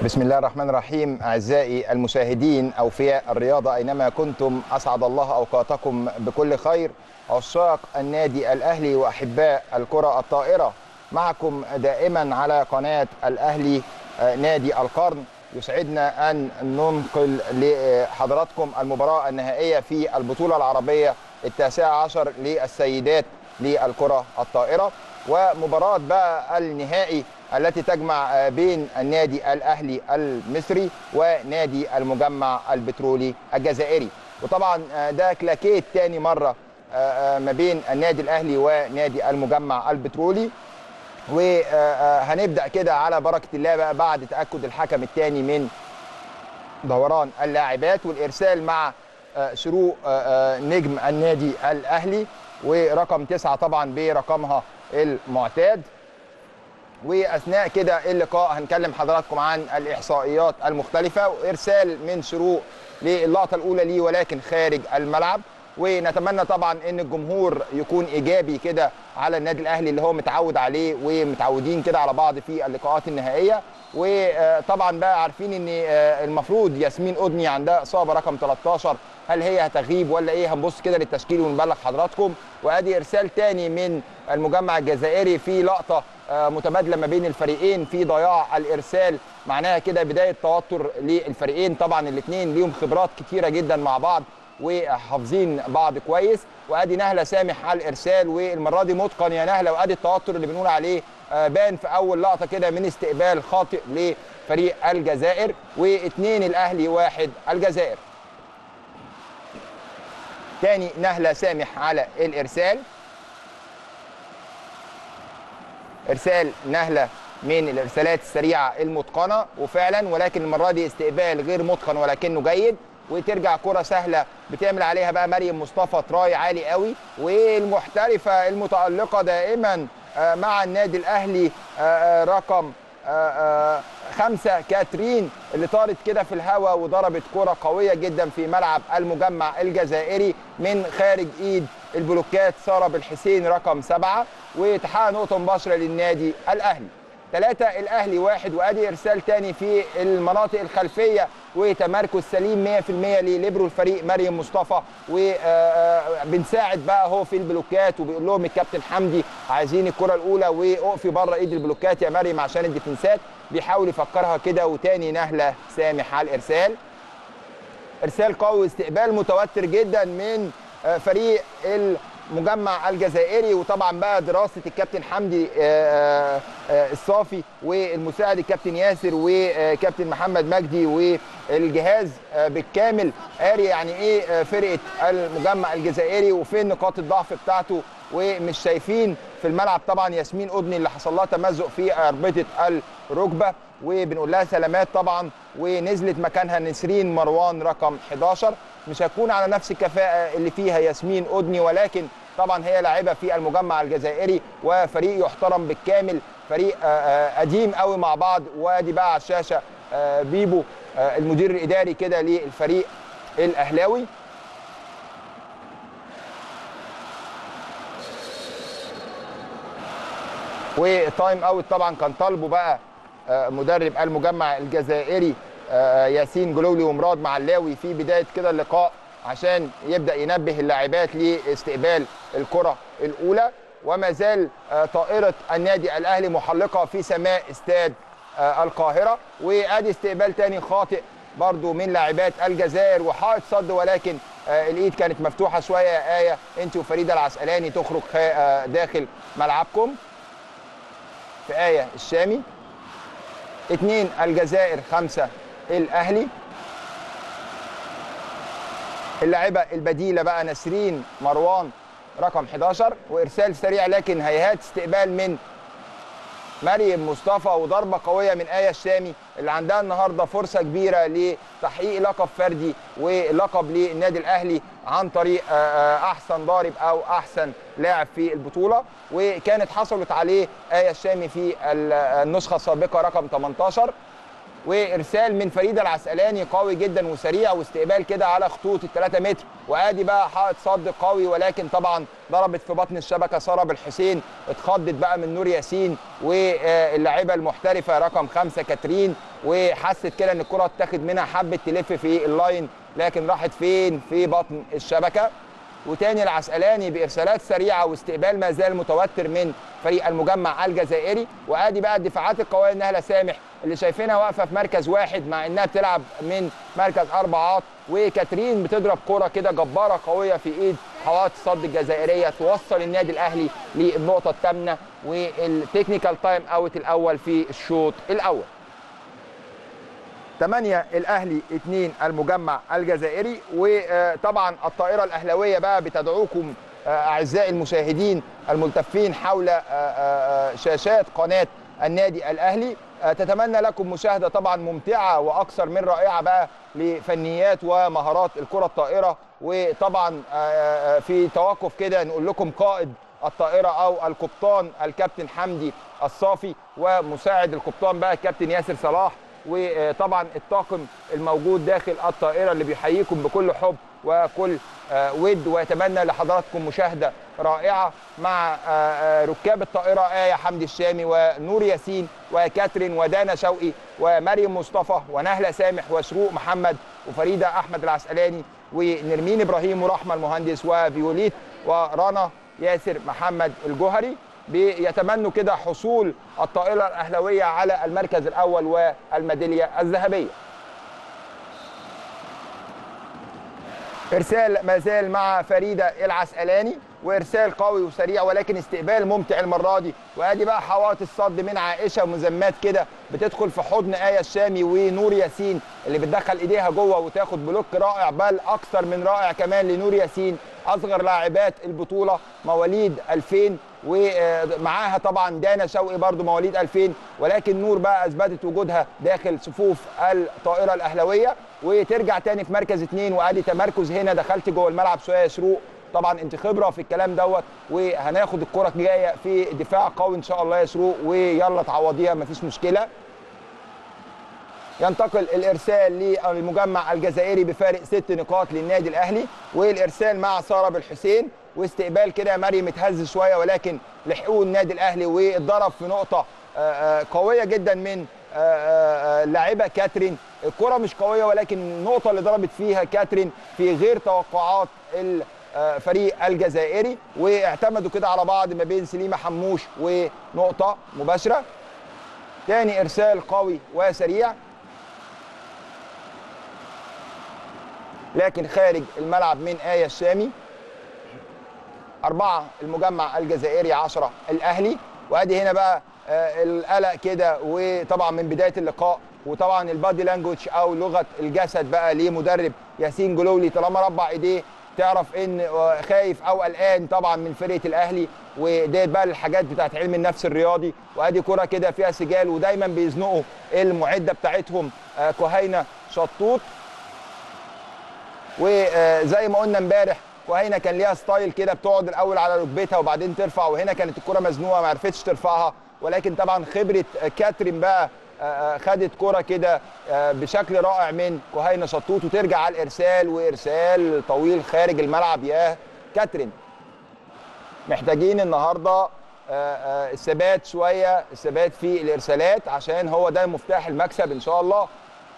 بسم الله الرحمن الرحيم أعزائي المشاهدين أوفياء الرياضة أينما كنتم أسعد الله أوقاتكم بكل خير عشاق النادي الأهلي وأحباء الكرة الطائرة معكم دائما على قناة الأهلي نادي القرن يسعدنا أن ننقل لحضراتكم المباراة النهائية في البطولة العربية التاسعة عشر للسيدات للكرة الطائرة ومباراة بقى النهائي التي تجمع بين النادي الأهلي المصري ونادي المجمع البترولي الجزائري وطبعا ده كلاكيت تاني مرة ما بين النادي الأهلي ونادي المجمع البترولي وهنبدا كده على بركه الله بقى بعد تاكد الحكم الثاني من دوران اللاعبات والارسال مع شروق نجم النادي الاهلي ورقم تسعه طبعا برقمها المعتاد واثناء كده اللقاء هنكلم حضراتكم عن الاحصائيات المختلفه وارسال من شروق للقطه الاولى ليه ولكن خارج الملعب ونتمنى طبعا ان الجمهور يكون ايجابي كده على النادي الاهلي اللي هو متعود عليه ومتعودين كده على بعض في اللقاءات النهائيه وطبعا بقى عارفين ان المفروض ياسمين قدني عندها اصابه رقم 13 هل هي هتغيب ولا ايه هنبص كده للتشكيل ونبلغ حضراتكم وادي ارسال تاني من المجمع الجزائري في لقطه متبادله ما بين الفريقين في ضياع الارسال معناها كده بدايه توتر للفريقين طبعا الاثنين ليهم خبرات كتيره جدا مع بعض وحافظين بعض كويس وادي نهله سامح على الارسال والمره دي متقن يا نهله وادي التوتر اللي بنقول عليه بان في اول لقطه كده من استقبال خاطئ لفريق الجزائر واثنين الاهلي واحد الجزائر تاني نهله سامح على الارسال ارسال نهله من الارسالات السريعه المتقنه وفعلا ولكن المره دي استقبال غير متقن ولكنه جيد وترجع كره سهله بتعمل عليها بقى مريم مصطفى تراي عالي قوي والمحترفه المتالقه دائما مع النادي الاهلي رقم خمسة كاترين اللي طارت كده في الهواء وضربت كرة قوية جدا في ملعب المجمع الجزائري من خارج ايد البلوكات سارة بالحسين رقم سبعة وتحقق نقطة مباشرة للنادي الأهلي ثلاثة الأهلي واحد وأدي إرسال تاني في المناطق الخلفية وتمركز سليم 100% لليبرو الفريق مريم مصطفى وبنساعد بقى هو في البلوكات وبيقول لهم الكابتن حمدي عايزين الكرة الأولى وأقفي بره إيد البلوكات يا مريم عشان الديفنسات بيحاول يفكرها كده وتاني نهلة سامح على الإرسال إرسال قوي استقبال متوتر جدا من فريق المجمع الجزائري وطبعا بقى دراسه الكابتن حمدي الصافي والمساعد الكابتن ياسر وكابتن محمد مجدي والجهاز بالكامل قاري يعني ايه فرقه المجمع الجزائري وفين نقاط الضعف بتاعته ومش شايفين في الملعب طبعا ياسمين قدني اللي حصل لها تمزق في اربطه الركبه وبنقول لها سلامات طبعا ونزلت مكانها نسرين مروان رقم 11 مش هتكون على نفس الكفاءه اللي فيها ياسمين قدني ولكن طبعا هي لاعبه في المجمع الجزائري وفريق يحترم بالكامل فريق قديم قوي مع بعض وادي بقى على الشاشه بيبو المدير الاداري كده للفريق الاهلاوي وتايم اوت طبعا كان طالبه بقى مدرب المجمع الجزائري ياسين جلولي ومراد معلاوي في بدايه كده اللقاء عشان يبدا ينبه اللاعبات لاستقبال الكره الاولى وما زال طائره النادي الاهلي محلقه في سماء استاد القاهره وادي استقبال تاني خاطئ برضو من لاعبات الجزائر وحائط صد ولكن الايد كانت مفتوحه شويه يا ايه انت وفريده العسقلاني تخرج داخل ملعبكم في ايه الشامي اثنين الجزائر خمسه الاهلي اللاعبه البديله بقى نسرين مروان رقم 11 وارسال سريع لكن هيهات استقبال من مريم مصطفى وضربه قويه من ايه الشامي اللي عندها النهارده فرصه كبيره لتحقيق لقب فردي ولقب للنادي الاهلي عن طريق احسن ضارب او احسن لاعب في البطوله وكانت حصلت عليه ايه الشامي في النسخه السابقه رقم 18 وارسال من فريده العسقلاني قوي جدا وسريع واستقبال كده على خطوط ال 3 متر وادي بقى حائط صد قوي ولكن طبعا ضربت في بطن الشبكه ساره بالحسين اتخضت بقى من نور ياسين واللاعبه المحترفه رقم خمسه كاترين وحست كده ان الكره اتاخد منها حبه تلف في اللاين لكن راحت فين في بطن الشبكه وتاني العسقلاني بارسالات سريعه واستقبال ما زال متوتر من فريق المجمع الجزائري وادي بقى الدفاعات القويه نهله سامح اللي شايفينها واقفه في مركز واحد مع انها بتلعب من مركز اربعات وكاترين بتضرب كره كده جباره قويه في ايد حوائط الصد الجزائريه توصل النادي الاهلي للنقطه الثامنه والتكنيكال تايم اوت الاول في الشوط الاول 8 الاهلي 2 المجمع الجزائري وطبعا الطائره الاهلاويه بقى بتدعوكم اعزائي المشاهدين الملتفين حول شاشات قناه النادي الاهلي تتمنى لكم مشاهده طبعا ممتعه واكثر من رائعه بقى لفنيات ومهارات الكره الطائره وطبعا في توقف كده نقول لكم قائد الطائره او القبطان الكابتن حمدي الصافي ومساعد القبطان بقى الكابتن ياسر صلاح وطبعا الطاقم الموجود داخل الطائره اللي بيحييكم بكل حب وكل ود ويتمنى لحضراتكم مشاهده رائعه مع ركاب الطائره ايه حمدي الشامي ونور ياسين وكاترين ودانا شوقي ومريم مصطفى ونهله سامح وشروق محمد وفريده احمد العسقلاني ونرمين ابراهيم ورحمه المهندس وفيوليت ورنا ياسر محمد الجوهري بيتمنوا كده حصول الطائره الاهلاويه على المركز الاول والميداليه الذهبيه. ارسال ما زال مع فريده العسقلاني وارسال قوي وسريع ولكن استقبال ممتع المره دي وادي بقى حوائط الصد من عائشه ومزمات كده بتدخل في حضن ايه الشامي ونور ياسين اللي بتدخل ايديها جوه وتاخد بلوك رائع بل اكثر من رائع كمان لنور ياسين اصغر لاعبات البطوله مواليد 2000 ومعاها طبعا دانا شوقي برضو مواليد 2000 ولكن نور بقى اثبتت وجودها داخل صفوف الطائره الاهلاويه وترجع تاني في مركز اثنين وادي تمركز هنا دخلت جوه الملعب شويه يا شروق طبعا انت خبره في الكلام دوت وهناخد الكره الجايه في دفاع قوي ان شاء الله يا شروق ويلا تعوضيها مفيش مشكله ينتقل الارسال للمجمع الجزائري بفارق ست نقاط للنادي الاهلي والارسال مع ساره بالحسين واستقبال كده مريم اتهز شويه ولكن لحقوه النادي الاهلي واتضرب في نقطه قويه جدا من اللاعبه كاترين الكره مش قويه ولكن النقطه اللي ضربت فيها كاترين في غير توقعات الفريق الجزائري واعتمدوا كده على بعض ما بين سليمه حموش ونقطه مباشره تاني ارسال قوي وسريع لكن خارج الملعب من آية الشامي أربعة المجمع الجزائري عشرة الأهلي وأدي هنا بقى آه القلق كده وطبعا من بداية اللقاء وطبعا البادي لانجوج أو لغة الجسد بقى لمدرب ياسين جلولي طالما ربع إيديه تعرف ان خايف او قلقان طبعا من فرقه الاهلي وديت بقى الحاجات بتاعت علم النفس الرياضي وادي كره كده فيها سجال ودايما بيزنقوا المعده بتاعتهم آه كهينه شطوط وزي ما قلنا امبارح وهنا كان ليها ستايل كده بتقعد الاول على ركبتها وبعدين ترفع وهنا كانت الكره مزنوقه ما عرفتش ترفعها ولكن طبعا خبره كاترين بقى خدت كره كده بشكل رائع من كهينه شطوط وترجع على الارسال وارسال طويل خارج الملعب يا كاترين محتاجين النهارده الثبات شويه الثبات في الارسالات عشان هو ده مفتاح المكسب ان شاء الله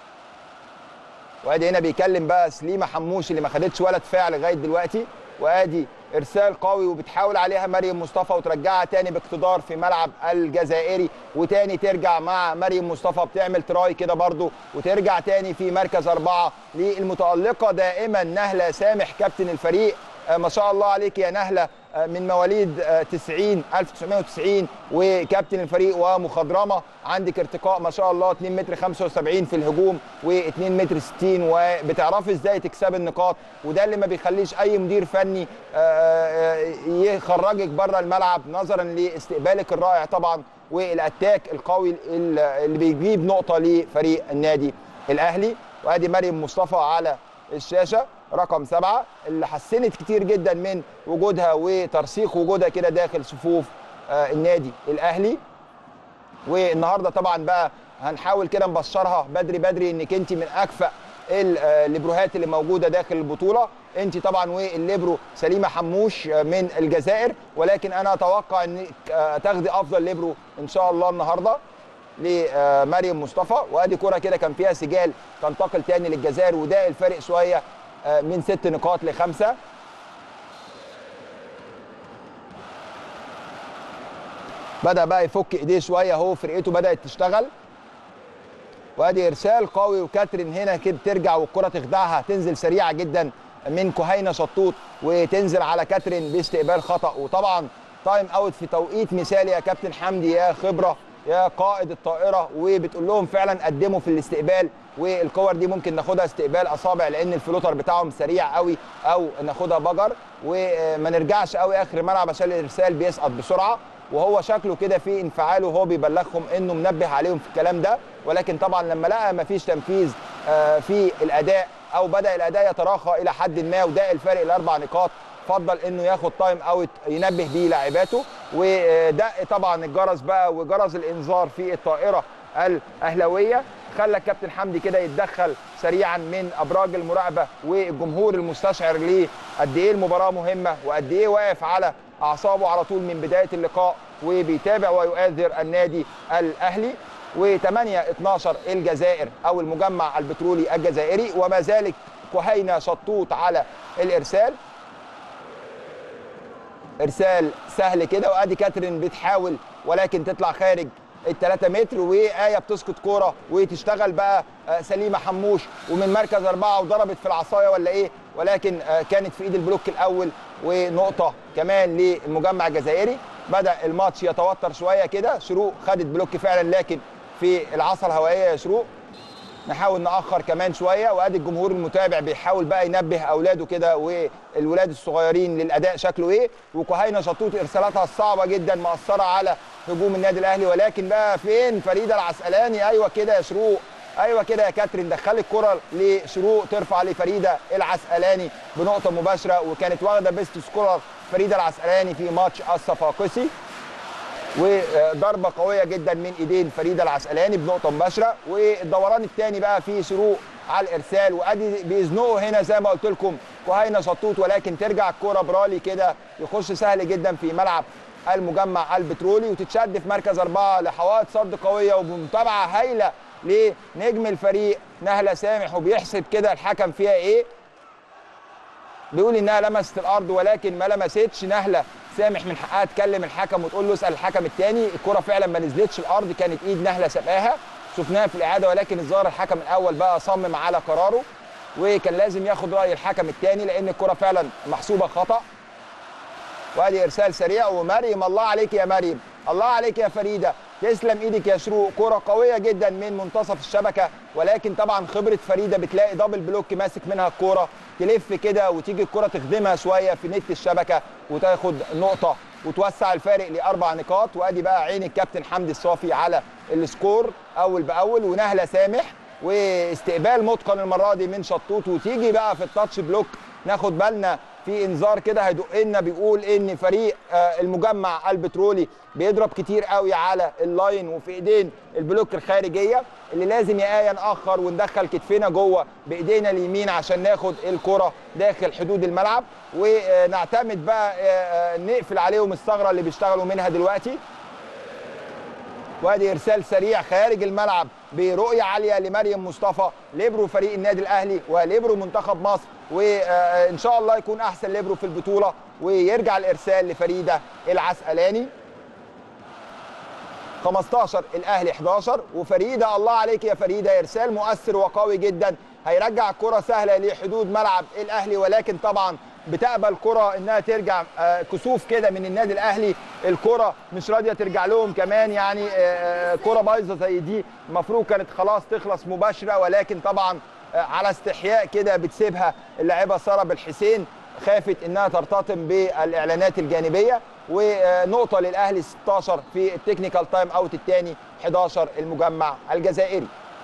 وادي هنا بيكلم بقى سليمه حموش اللي ما خدتش ولا دفاع لغايه دلوقتي وادي ارسال قوي وبتحاول عليها مريم مصطفى وترجعها تاني باقتدار في ملعب الجزائري وتاني ترجع مع مريم مصطفى بتعمل تراي كده برضو وترجع تاني في مركز اربعه للمتالقه دائما نهله سامح كابتن الفريق ما شاء الله عليك يا نهله من مواليد 90 1990 وكابتن الفريق ومخضرمه عندك ارتقاء ما شاء الله 2 متر 75 في الهجوم و2 متر 60 وبتعرفي ازاي تكسبي النقاط وده اللي ما بيخليش اي مدير فني يخرجك بره الملعب نظرا لاستقبالك الرائع طبعا والاتاك القوي اللي بيجيب نقطه لفريق النادي الاهلي وادي مريم مصطفى على الشاشه رقم سبعة اللي حسنت كتير جدا من وجودها وترسيخ وجودها كده داخل صفوف النادي الاهلي والنهارده طبعا بقى هنحاول كده نبشرها بدري بدري انك انت من اكفأ الليبروهات اللي موجوده داخل البطوله انت طبعا والليبرو سليمه حموش من الجزائر ولكن انا اتوقع انك تاخدي افضل ليبرو ان شاء الله النهارده لمريم مصطفى وادي كره كده كان فيها سجال تنتقل تاني للجزائر وده الفرق شويه من ست نقاط لخمسه بدا بقى يفك ايديه شويه اهو فرقته بدات تشتغل وادي ارسال قوي وكاترين هنا كده ترجع والكره تخدعها تنزل سريعه جدا من كهينه شطوط وتنزل على كاترين باستقبال خطا وطبعا تايم اوت في توقيت مثالي يا كابتن حمدي يا خبره يا قائد الطائره وبتقول لهم فعلا قدموا في الاستقبال والكور دي ممكن ناخدها استقبال اصابع لان الفلوتر بتاعهم سريع قوي او ناخدها بجر وما نرجعش قوي اخر الملعب عشان الارسال بيسقط بسرعه وهو شكله كده في انفعاله وهو بيبلغهم انه منبه عليهم في الكلام ده ولكن طبعا لما لقى مفيش تنفيذ في الاداء او بدا الاداء يتراخى الى حد ما وده الفارق الاربع نقاط فضل انه ياخد تايم اوت ينبه بيه لاعباته ودق طبعا الجرس بقى وجرس الانذار في الطائره الاهلاويه خلى الكابتن حمدي كده يتدخل سريعا من ابراج المراقبه والجمهور المستشعر ليه قد ايه المباراه مهمه وقد ايه واقف على اعصابه على طول من بدايه اللقاء وبيتابع ويؤثر النادي الاهلي و8 12 الجزائر او المجمع البترولي الجزائري وما زالت كهينه شطوط على الارسال ارسال سهل كده وادي كاترين بتحاول ولكن تطلع خارج ال 3 متر وايه بتسقط كوره وتشتغل بقى سليمه حموش ومن مركز اربعه وضربت في العصايه ولا ايه ولكن كانت في ايد البلوك الاول ونقطه كمان للمجمع الجزائري بدا الماتش يتوتر شويه كده شروق خدت بلوك فعلا لكن في العصا الهوائيه يا شروق نحاول ناخر كمان شويه وادي الجمهور المتابع بيحاول بقى ينبه اولاده كده والولاد الصغيرين للاداء شكله ايه وكهينه شطوط ارسالاتها الصعبه جدا مأثره على هجوم النادي الاهلي ولكن بقى فين فريده العسقلاني ايوه كده يا شروق ايوه كده يا كاترين دخلت الكره لشروق ترفع لفريده العسقلاني بنقطه مباشره وكانت واخده بيست سكورر فريده العسقلاني في ماتش الصفاقسي وضربه قويه جدا من ايدين فريده العسقلاني بنقطه مباشره والدوران الثاني بقى في شروق على الارسال وادي بيزنقوا هنا زي ما قلت لكم كهينه شطوط ولكن ترجع الكوره برالي كده يخش سهل جدا في ملعب المجمع البترولي وتتشد في مركز اربعه لحوائط صد قويه وبمتابعه هايله لنجم الفريق نهله سامح وبيحسب كده الحكم فيها ايه بيقول انها لمست الارض ولكن ما لمستش نهله سامح من حقها تكلم الحكم وتقول له اسال الحكم الثاني الكره فعلا ما نزلتش الارض كانت ايد نهله سابقاها شفناها في الاعاده ولكن الظاهر الحكم الاول بقى صمم على قراره وكان لازم ياخد راي الحكم الثاني لان الكره فعلا محسوبه خطا وادي ارسال سريع ومريم الله عليك يا مريم الله عليك يا فريده تسلم ايدك يا شروق كره قويه جدا من منتصف الشبكه ولكن طبعا خبره فريده بتلاقي دبل بلوك ماسك منها الكوره تلف كده وتيجي الكره تخدمها شويه في نت الشبكه وتاخد نقطه وتوسع الفارق لاربع نقاط وادي بقى عين الكابتن حمدي الصافي على السكور اول باول ونهله سامح واستقبال متقن المره دي من شطوط وتيجي بقى في التاتش بلوك ناخد بالنا في انذار كده هيدق لنا بيقول ان فريق المجمع البترولي بيضرب كتير قوي على اللاين وفي ايدين البلوك الخارجيه اللي لازم يا ايه ناخر وندخل كتفنا جوه بايدينا اليمين عشان ناخد الكره داخل حدود الملعب ونعتمد بقى نقفل عليهم الثغره اللي بيشتغلوا منها دلوقتي وادي ارسال سريع خارج الملعب برؤيه عاليه لمريم مصطفى ليبرو فريق النادي الاهلي وليبرو منتخب مصر وان شاء الله يكون احسن ليبرو في البطوله ويرجع الارسال لفريده العسقلاني 15 الاهلي 11 وفريده الله عليك يا فريده ارسال مؤثر وقوي جدا هيرجع الكره سهله لحدود ملعب الاهلي ولكن طبعا بتقبل كره انها ترجع كسوف كده من النادي الاهلي الكره مش راضيه ترجع لهم كمان يعني كره بايظه زي دي المفروض كانت خلاص تخلص مباشره ولكن طبعا على استحياء كده بتسيبها اللاعبه ساره بالحسين خافت انها ترتطم بالاعلانات الجانبيه ونقطه للاهلي 16 في التكنيكال تايم اوت الثاني 11 المجمع الجزائري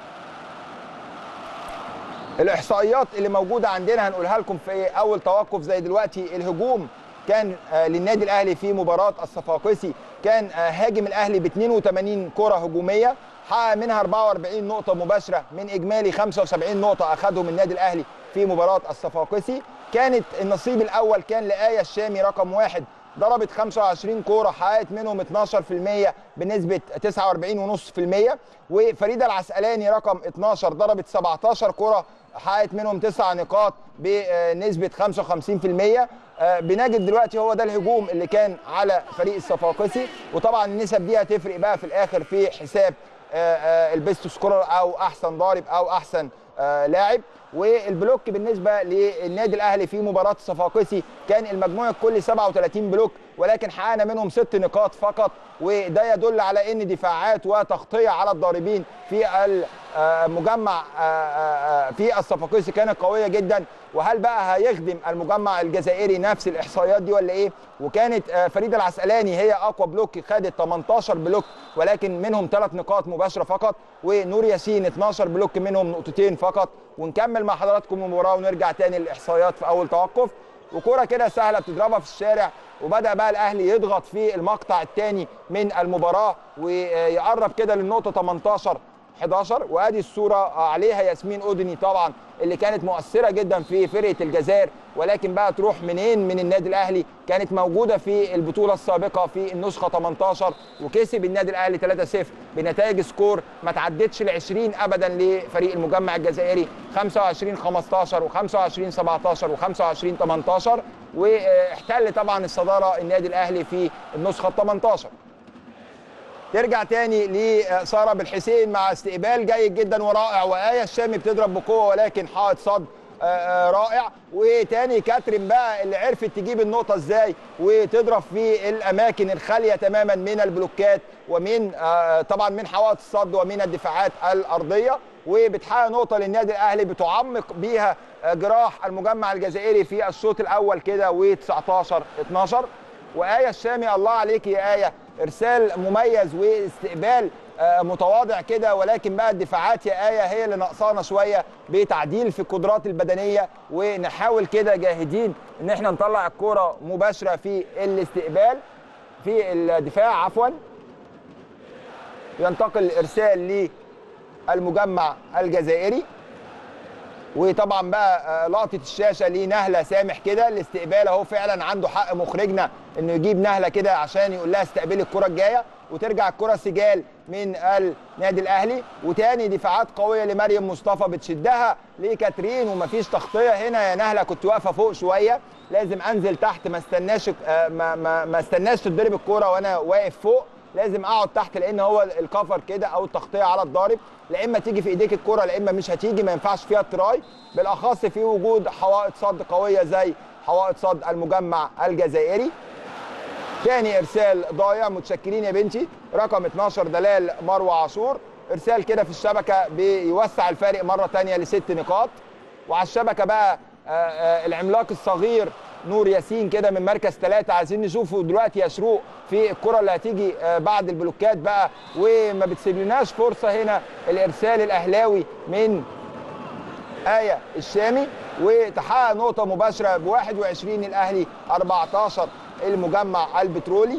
الاحصائيات اللي موجوده عندنا هنقولها لكم في اول توقف زي دلوقتي الهجوم كان للنادي الاهلي في مباراه الصفاقسي كان هاجم الاهلي ب 82 كره هجوميه حقق منها 44 نقطه مباشره من اجمالي 75 نقطه اخذهم النادي الاهلي في مباراه الصفاقسي كانت النصيب الاول كان لايه الشامي رقم واحد ضربت 25 كوره حققت منهم 12% بنسبه 49.5% وفريده العسقلاني رقم 12 ضربت 17 كوره حققت منهم 9 نقاط بنسبه 55% بنجد دلوقتي هو ده الهجوم اللي كان على فريق الصفاقسي وطبعا النسب دي هتفرق بقى في الاخر في حساب البيست سكورر او احسن ضارب او احسن لاعب والبلوك بالنسبه للنادي الاهلي في مباراه الصفاقسي كان المجموع الكلي 37 بلوك ولكن حققنا منهم ست نقاط فقط وده يدل على ان دفاعات وتغطيه على الضاربين في المجمع في الصفاقسي كانت قويه جدا وهل بقى هيخدم المجمع الجزائري نفس الاحصائيات دي ولا ايه وكانت فريده العسقلاني هي اقوى بلوك خدت 18 بلوك ولكن منهم ثلاث نقاط مباشره فقط ونور ياسين 12 بلوك منهم نقطتين فقط ونكمل مع حضراتكم المباراه ونرجع تاني للاحصائيات في اول توقف وكره كده سهله بتضربها في الشارع وبدا بقى الاهلي يضغط في المقطع الثاني من المباراه ويقرب كده للنقطه 18 11 وادي الصوره عليها ياسمين اودني طبعا اللي كانت مؤثره جدا في فرقه الجزائر ولكن بقى تروح منين من النادي الاهلي كانت موجوده في البطوله السابقه في النسخه 18 وكسب النادي الاهلي 3-0 بنتائج سكور ما تعدتش ل 20 ابدا لفريق المجمع الجزائري 25 15 و25 17 و25 18 واحتل طبعا الصداره النادي الاهلي في النسخه 18 ترجع تاني لساره بالحسين مع استقبال جيد جدا ورائع وايه الشامي بتضرب بقوه ولكن حائط صد رائع وتاني كاترين بقى اللي عرفت تجيب النقطة ازاي وتضرب في الأماكن الخالية تماما من البلوكات ومن طبعا من حوائط الصد ومن الدفاعات الأرضية وبتحقق نقطة للنادي الأهلي بتعمق بيها جراح المجمع الجزائري في الشوط الأول كده و19 12 وآية الشامي الله عليك يا آية ارسال مميز واستقبال متواضع كده ولكن بقى الدفاعات يا ايه هي اللي ناقصانا شويه بتعديل في القدرات البدنيه ونحاول كده جاهدين ان احنا نطلع الكوره مباشره في الاستقبال في الدفاع عفوا ينتقل الارسال للمجمع الجزائري وطبعا بقى لقطه الشاشه لنهله سامح كده الاستقبال اهو فعلا عنده حق مخرجنا انه يجيب نهله كده عشان يقول لها استقبلي الكره الجايه وترجع الكره سجال من النادي الاهلي وتاني دفاعات قويه لمريم مصطفى بتشدها لكاترين ومفيش تغطيه هنا يا نهله كنت واقفه فوق شويه لازم انزل تحت ما استناش ما ما, ما استناش تتضرب الكوره وانا واقف فوق لازم اقعد تحت لان هو الكفر كده او التغطيه على الضارب لا اما تيجي في ايديك الكره لا اما مش هتيجي ما ينفعش فيها التراي بالاخص في وجود حوائط صد قويه زي حوائط صد المجمع الجزائري تاني ارسال ضايع متشكرين يا بنتي رقم 12 دلال مروه عاشور ارسال كده في الشبكه بيوسع الفارق مره تانية لست نقاط وعلى الشبكه بقى العملاق الصغير نور ياسين كده من مركز ثلاثة عايزين نشوفه دلوقتي يا شروق في الكرة اللي هتيجي بعد البلوكات بقى وما بتسيبلناش فرصة هنا الإرسال الأهلاوي من آية الشامي وتحقق نقطة مباشرة ب 21 الأهلي 14 المجمع البترولي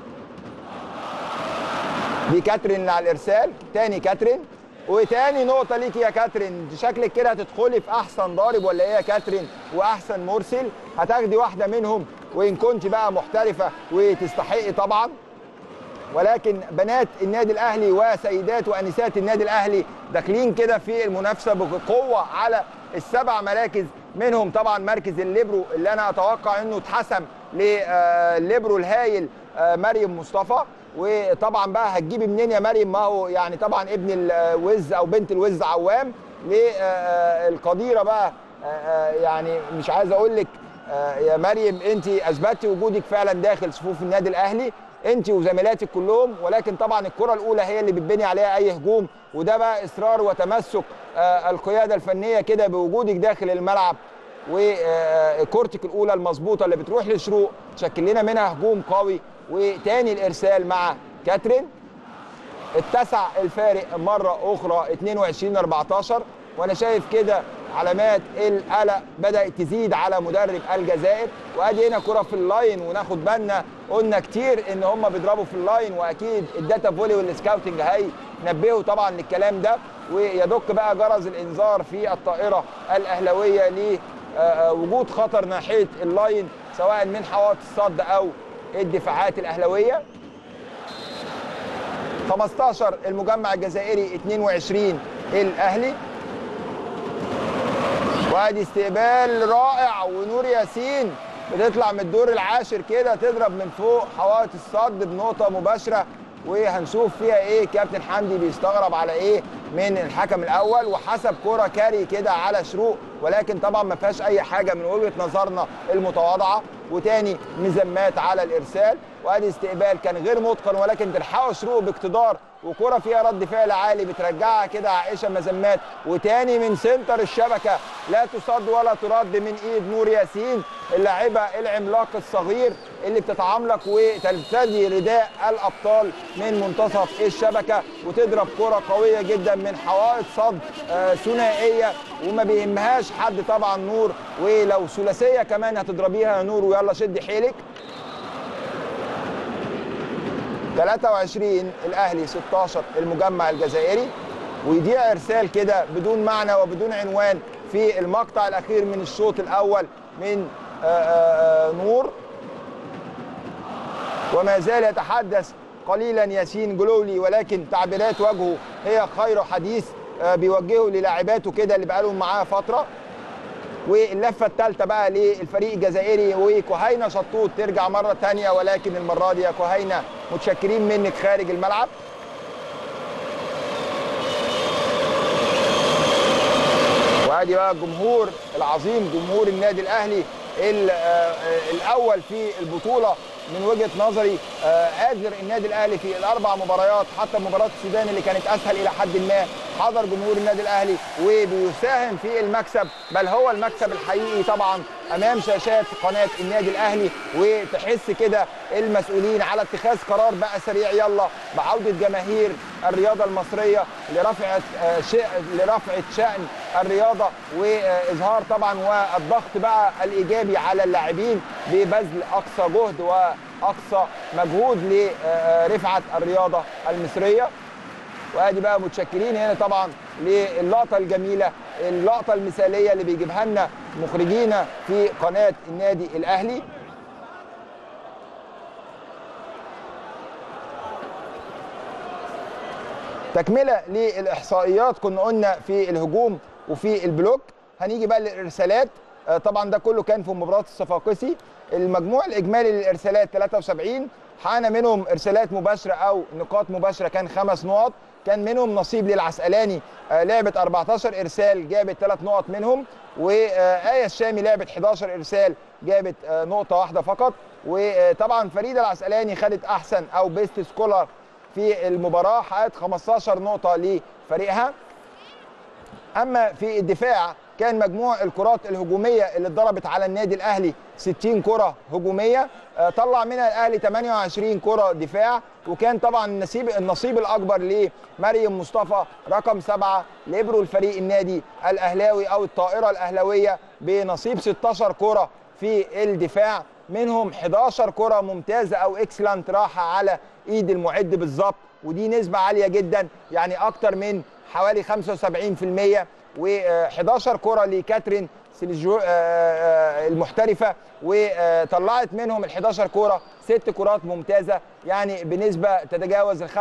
دي كاترين على الإرسال تاني كاترين وتاني نقطة ليكي يا كاترين شكلك كده هتدخلي في أحسن ضارب ولا إيه يا كاترين وأحسن مرسل هتاخدي واحدة منهم وإن كنت بقى محترفة وتستحقي طبعا ولكن بنات النادي الأهلي وسيدات وأنسات النادي الأهلي داخلين كده في المنافسة بقوة على السبع مراكز منهم طبعا مركز الليبرو اللي أنا أتوقع إنه اتحسم لليبرو الهايل مريم مصطفى وطبعا بقى هتجيبي منين يا مريم ما هو يعني طبعا ابن الوز او بنت الوز عوام للقديره بقى يعني مش عايز اقول لك يا مريم انت اثبتي وجودك فعلا داخل صفوف النادي الاهلي انت وزميلاتك كلهم ولكن طبعا الكره الاولى هي اللي بتبني عليها اي هجوم وده بقى اصرار وتمسك القياده الفنيه كده بوجودك داخل الملعب وكورتك الاولى المظبوطه اللي بتروح لشروق تشكل لنا منها هجوم قوي وتاني الارسال مع كاترين اتسع الفارق مره اخرى 22 14 وانا شايف كده علامات القلق بدات تزيد على مدرب الجزائر وادي هنا كره في اللاين وناخد بالنا قلنا كتير ان هم بيضربوا في اللاين واكيد الداتا فولي والسكاوتنج هينبهوا طبعا للكلام ده ويدك بقى جرس الانذار في الطائره الاهلاويه لوجود خطر ناحيه اللاين سواء من حوائط الصد او الدفاعات الاهلاويه 15 المجمع الجزائري 22 الاهلي وادي استقبال رائع ونور ياسين بتطلع من الدور العاشر كده تضرب من فوق حوائط الصد بنقطه مباشره وهنشوف فيها ايه كابتن حمدي بيستغرب على ايه من الحكم الاول وحسب كره كاري كده على شروق ولكن طبعا ما فيهاش اي حاجه من وجهه نظرنا المتواضعه وتاني مزمات على الارسال وادي استقبال كان غير متقن ولكن تلحقه شروق باقتدار وكره فيها رد فعل عالي بترجعها كده عائشه مزمات وتاني من سنتر الشبكه لا تصد ولا ترد من ايد نور ياسين اللاعبه العملاق الصغير اللي بتتعملق وترتدي رداء الابطال من منتصف الشبكه وتضرب كره قويه جدا من حوائط صد آه ثنائيه وما بيهمهاش حد طبعا نور ولو ثلاثيه كمان هتضربيها يا نور ويلا شد حيلك 23 الاهلي 16 المجمع الجزائري ويضيع ارسال كده بدون معنى وبدون عنوان في المقطع الاخير من الشوط الاول من آآ آآ نور وما زال يتحدث قليلا ياسين جلولي ولكن تعبيرات وجهه هي خير حديث بيوجهه للاعباته كده اللي بقالهم معاه فتره واللفه الثالثه بقى للفريق الجزائري وكهينه شطوط ترجع مره ثانيه ولكن المره دي يا كهينه متشكرين منك خارج الملعب وادي بقى الجمهور العظيم جمهور النادي الاهلي الاول في البطوله من وجهه نظري قادر النادي الاهلي في الاربع مباريات حتى مباراه السودان اللي كانت اسهل الى حد ما حضر جمهور النادي الاهلي وبيساهم في المكسب بل هو المكسب الحقيقي طبعا امام شاشات قناه النادي الاهلي وتحس كده المسؤولين على اتخاذ قرار بقى سريع يلا بعوده جماهير الرياضه المصريه لرفع لرفع شان الرياضه واظهار طبعا والضغط بقى الايجابي على اللاعبين ببذل اقصى جهد واقصى مجهود لرفعه الرياضه المصريه وادي بقى متشكرين هنا طبعا للقطه الجميله اللقطه المثاليه اللي بيجيبها لنا مخرجينا في قناه النادي الاهلي تكمله للاحصائيات كنا قلنا في الهجوم وفي البلوك هنيجي بقى للارسالات طبعا ده كله كان في مباراه الصفاقسي المجموع الاجمالي للارسالات 73 حققنا منهم ارسالات مباشره او نقاط مباشره كان خمس نقط كان منهم نصيب للعسقلاني لعبت 14 ارسال جابت ثلاث نقط منهم وآية الشامي لعبت 11 ارسال جابت نقطه واحده فقط وطبعا فريده العسقلاني خدت احسن او بيست سكولر في المباراه حققت 15 نقطه لفريقها اما في الدفاع كان مجموع الكرات الهجوميه اللي اتضربت على النادي الاهلي 60 كره هجوميه طلع منها الاهلي 28 كره دفاع وكان طبعا النصيب النصيب الاكبر لمريم مصطفى رقم سبعه ليبرو الفريق النادي الاهلاوي او الطائره الاهلاويه بنصيب 16 كره في الدفاع منهم 11 كره ممتازه او اكسلنت راحه على ايد المعد بالظبط ودي نسبه عاليه جدا يعني اكتر من حوالي 75% و11 كره لكاترين سيلجو المحترفه وطلعت منهم ال 11 كره ست كرات ممتازه يعني بنسبه تتجاوز ال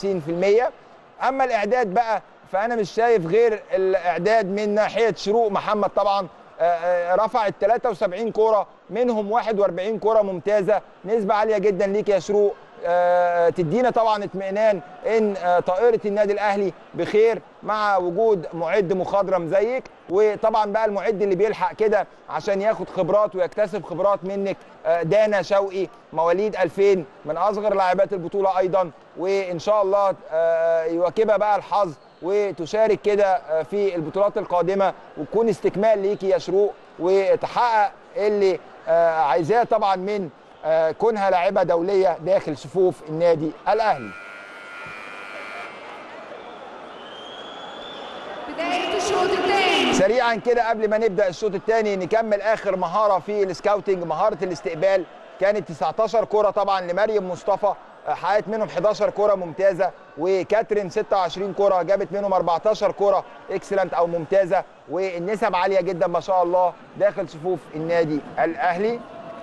55% اما الاعداد بقى فانا مش شايف غير الاعداد من ناحيه شروق محمد طبعا رفعت 73 كوره منهم 41 كوره ممتازه نسبه عاليه جدا ليك يا شروق تدينا طبعا اطمئنان ان طائره النادي الاهلي بخير مع وجود معد مخضرم زيك وطبعا بقى المعد اللي بيلحق كده عشان ياخد خبرات ويكتسب خبرات منك دانا شوقي مواليد 2000 من اصغر لاعبات البطوله ايضا وان شاء الله يواكبها بقى الحظ وتشارك كده في البطولات القادمه وتكون استكمال ليكي يا شروق وتحقق اللي عايزاه طبعا من كونها لاعبه دوليه داخل صفوف النادي الاهلي بداية الشوط الثاني سريعا كده قبل ما نبدا الشوط الثاني نكمل اخر مهاره في السكاوتنج مهاره الاستقبال كانت 19 كره طبعا لمريم مصطفى حققت منهم 11 كره ممتازه وكاترين 26 كره جابت منهم 14 كره اكسلنت او ممتازه والنسب عاليه جدا ما شاء الله داخل صفوف النادي الاهلي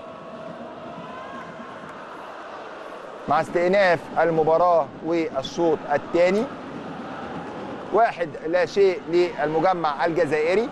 مع استئناف المباراه والشوط الثاني واحد لا شيء للمجمع الجزائري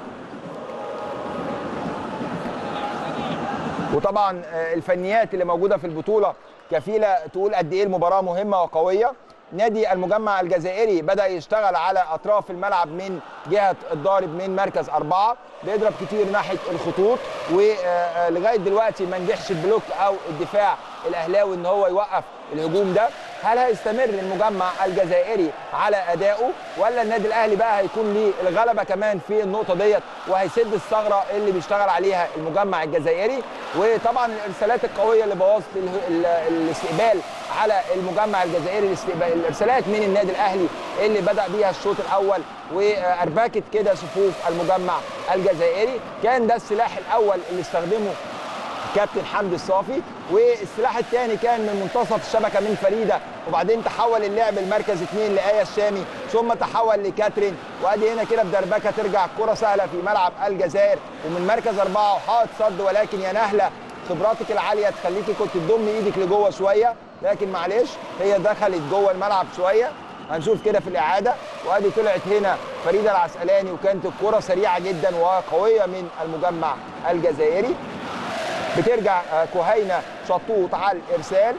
وطبعا الفنيات اللي موجوده في البطوله كفيله تقول قد ايه المباراه مهمه وقويه نادي المجمع الجزائري بدا يشتغل على اطراف الملعب من جهه الضارب من مركز اربعه بيضرب كتير ناحيه الخطوط ولغايه دلوقتي ما نجحش البلوك او الدفاع الاهلاوي ان هو يوقف الهجوم ده هل هيستمر المجمع الجزائري على ادائه ولا النادي الاهلي بقى هيكون ليه الغلبه كمان في النقطه ديت وهيسد الثغره اللي بيشتغل عليها المجمع الجزائري وطبعا الارسالات القويه اللي بوظت الاستقبال على المجمع الجزائري الاستقبال الارسالات من النادي الاهلي اللي بدا بيها الشوط الاول واربكت كده صفوف المجمع الجزائري كان ده السلاح الاول اللي استخدمه كابتن حمدي الصافي والسلاح الثاني كان من منتصف الشبكه من فريده وبعدين تحول اللعب المركز اثنين لايه الشامي ثم تحول لكاترين وادي هنا كده بدربكه ترجع الكره سهله في ملعب الجزائر ومن مركز اربعه وحائط صد ولكن يا نهله خبراتك العاليه تخليكي كنت تضم ايدك لجوه شويه لكن معلش هي دخلت جوه الملعب شويه هنشوف كده في الاعاده وادي طلعت هنا فريده العسقلاني وكانت الكره سريعه جدا وقويه من المجمع الجزائري بترجع كهينه شطوط على الارسال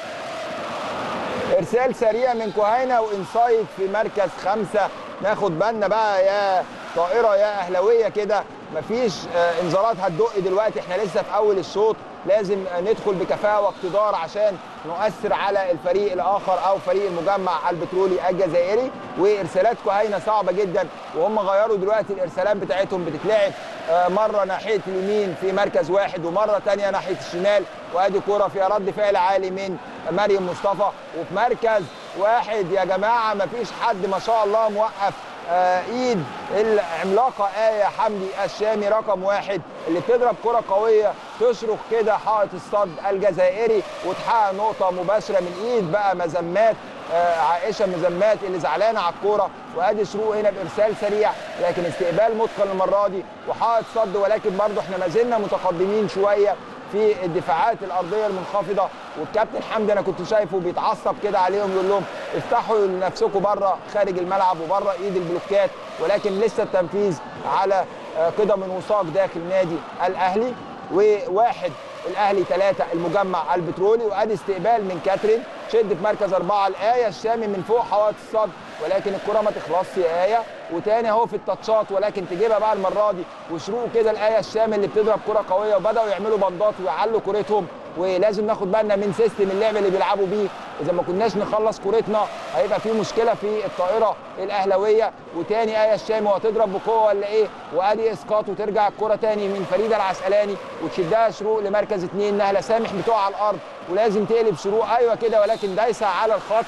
ارسال سريع من كهينه وانسايد في مركز خمسه ناخد بالنا بقى يا طائره يا اهلاويه كده مفيش انذارات هتدق دلوقتي احنا لسه في اول الشوط لازم ندخل بكفاءه واقتدار عشان نؤثر على الفريق الاخر او فريق المجمع البترولي الجزائري وارسالات كهينه صعبه جدا وهم غيروا دلوقتي الارسالات بتاعتهم بتتلعب مره ناحيه اليمين في مركز واحد ومره ثانيه ناحيه الشمال وادي كوره فيها رد فعل عالي من مريم مصطفى وفي مركز واحد يا جماعه مفيش حد ما شاء الله موقف آه ايد العملاقه ايه حمدي الشامي رقم واحد اللي بتضرب كره قويه تصرخ كده حائط الصد الجزائري وتحقق نقطه مباشره من ايد بقى مزمات آه عائشه مزمات اللي زعلانه على الكوره وادي شروق هنا بارسال سريع لكن استقبال متقن المره دي وحائط صد ولكن برضه احنا ما زلنا متقدمين شويه في الدفاعات الارضيه المنخفضه والكابتن حمدي انا كنت شايفه بيتعصب كده عليهم يقول لهم افتحوا لنفسكم بره خارج الملعب وبره ايد البلوكات ولكن لسه التنفيذ على قدم وساق داخل نادي الاهلي وواحد الاهلي ثلاثه المجمع البترولي وادي استقبال من كاترين شد في مركز اربعه الايه الشامي من فوق حوائط الصد ولكن الكره ما تخلصش يا ايه وتاني اهو في التاتشات ولكن تجيبها بقى المره دي وشروق كده الايه الشامي اللي بتضرب كره قويه وبداوا يعملوا بندات ويعلوا كورتهم ولازم ناخد بالنا من سيستم اللعب اللي بيلعبوا بيه اذا ما كناش نخلص كورتنا هيبقى في مشكله في الطائره الاهلاويه وتاني ايه الشامي وهتضرب بقوه ولا ايه وادي اسقاط وترجع الكره تاني من فريده العسقلاني وتشدها شروق لمركز اثنين نهله سامح بتقع على الارض ولازم تقلب شروق ايوه كده ولكن دايسه على الخط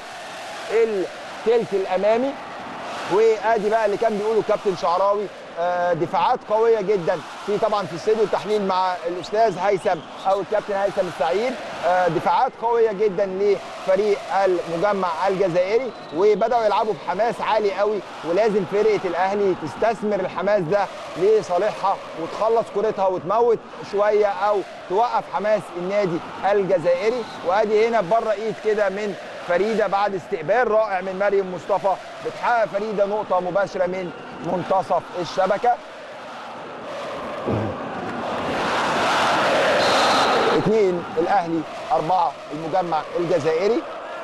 التلت الامامي وادي بقى اللي كان بيقوله كابتن شعراوي دفاعات قويه جدا في طبعا في استوديو التحليل مع الاستاذ هيثم او الكابتن هيثم السعيد دفاعات قويه جدا لفريق المجمع الجزائري وبداوا يلعبوا بحماس عالي قوي ولازم فرقه الاهلي تستثمر الحماس ده لصالحها وتخلص كورتها وتموت شويه او توقف حماس النادي الجزائري وادي هنا بره ايد كده من فريده بعد استقبال رائع من مريم مصطفى بتحقق فريده نقطه مباشره من منتصف الشبكه اثنين الاهلي اربعه المجمع الجزائري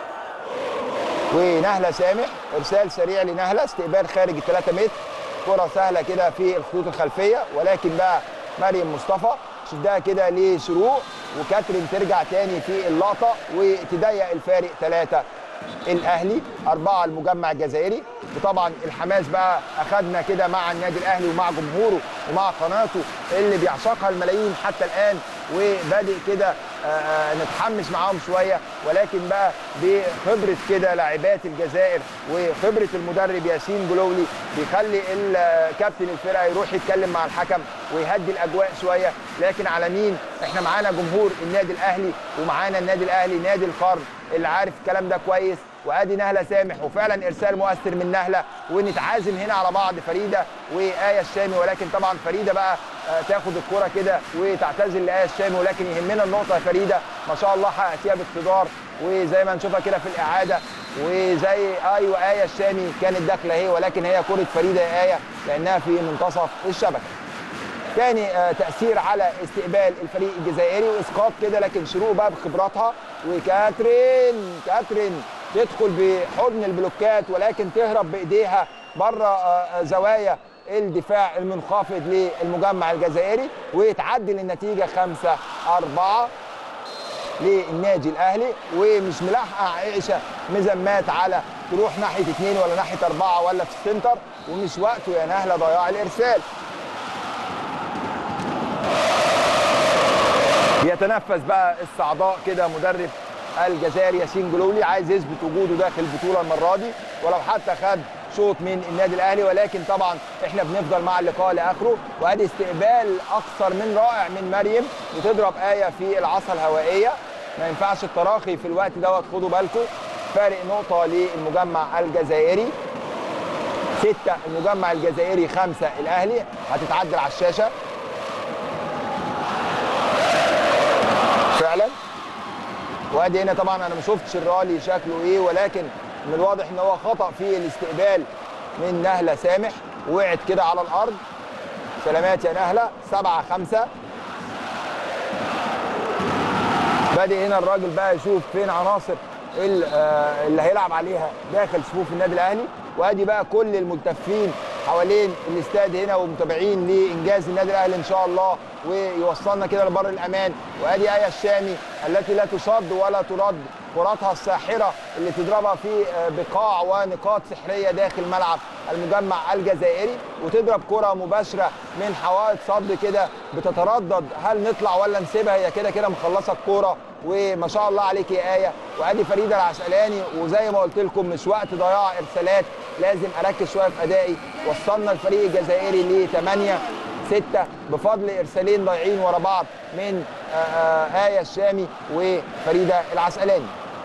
ونهله سامح ارسال سريع لنهله استقبال خارج ال 3 متر كره سهله كده في الخطوط الخلفيه ولكن بقى مريم مصطفى شدها كده لشروق وكاترين ترجع تاني في اللقطه وتضيق الفارق ثلاثه الاهلي اربعه المجمع الجزائري وطبعا الحماس بقى اخذنا كده مع النادي الاهلي ومع جمهوره ومع قناته اللي بيعشقها الملايين حتى الان وبادئ كده آه، آه، نتحمس معاهم شويه ولكن بقى بخبره كده لاعبات الجزائر وخبره المدرب ياسين جلولي بيخلي ال- كابتن الفرقه يروح يتكلم مع الحكم ويهدي الاجواء شويه لكن على مين احنا معانا جمهور النادي الاهلي ومعانا النادي الاهلي نادي القرن اللي عارف الكلام ده كويس وادي نهله سامح وفعلا ارسال مؤثر من نهله ونتعازم هنا على بعض فريده وايه الشامي ولكن طبعا فريده بقى آه، تاخد الكره كده وتعتزل لايه الشامي ولكن يهمنا النقطه يا فريده ما شاء الله حققتيها باقتدار وزي ما نشوفها كده في الاعاده وزي ايوه ايه الشامي كانت داخله اهي ولكن هي كره فريده يا ايه لانها في منتصف الشبكه تاني آه، تاثير على استقبال الفريق الجزائري واسقاط كده لكن شروق بقى بخبراتها وكاترين كاترين تدخل بحضن البلوكات ولكن تهرب بايديها بره آه، زوايا الدفاع المنخفض للمجمع الجزائري وتعدل النتيجه 5 4 للنادي الاهلي ومش ملاحقه عائشه مزمات على تروح ناحيه اثنين ولا ناحيه اربعه ولا في السنتر ومش وقته يا نهله ضياع الارسال بيتنفس بقى الصعداء كده مدرب الجزائر ياسين جلولي عايز يثبت وجوده داخل البطوله المره دي ولو حتى خد شوط من النادي الاهلي ولكن طبعا احنا بنفضل مع اللقاء لاخره وادي استقبال اكثر من رائع من مريم بتضرب ايه في العصا الهوائيه ما ينفعش التراخي في الوقت دوت خدوا بالكم فارق نقطه للمجمع الجزائري ستة المجمع الجزائري خمسة الأهلي هتتعدل على الشاشة فعلا وادي هنا طبعا انا ما شفتش الرالي شكله ايه ولكن من الواضح ان هو خطا في الاستقبال من نهله سامح وقعت كده على الارض سلامات يا نهله سبعة خمسة بادئ هنا الراجل بقى يشوف فين عناصر ال- آه، اللي هيلعب عليها داخل صفوف النادي الاهلي وادي بقى كل الملتفين حوالين الاستاد هنا ومتابعين لانجاز النادي الاهلي ان شاء الله ويوصلنا كده لبر الامان وادي ايه الشامي التي لا تصد ولا ترد كراتها الساحره اللي تضربها في آه، بقاع ونقاط سحريه داخل ملعب المجمع الجزائري وتضرب كره مباشره من حوائط صد كده بتتردد هل نطلع ولا نسيبها هي كده كده مخلصه الكوره وما شاء الله عليك يا ايه وادي فريده العسقلاني وزي ما قلت لكم مش وقت ضياع ارسالات لازم اركز شويه في ادائي وصلنا الفريق الجزائري ل 8 6 بفضل ارسالين ضايعين ورا بعض من آه، آه، ايه الشامي وفريده العسقلاني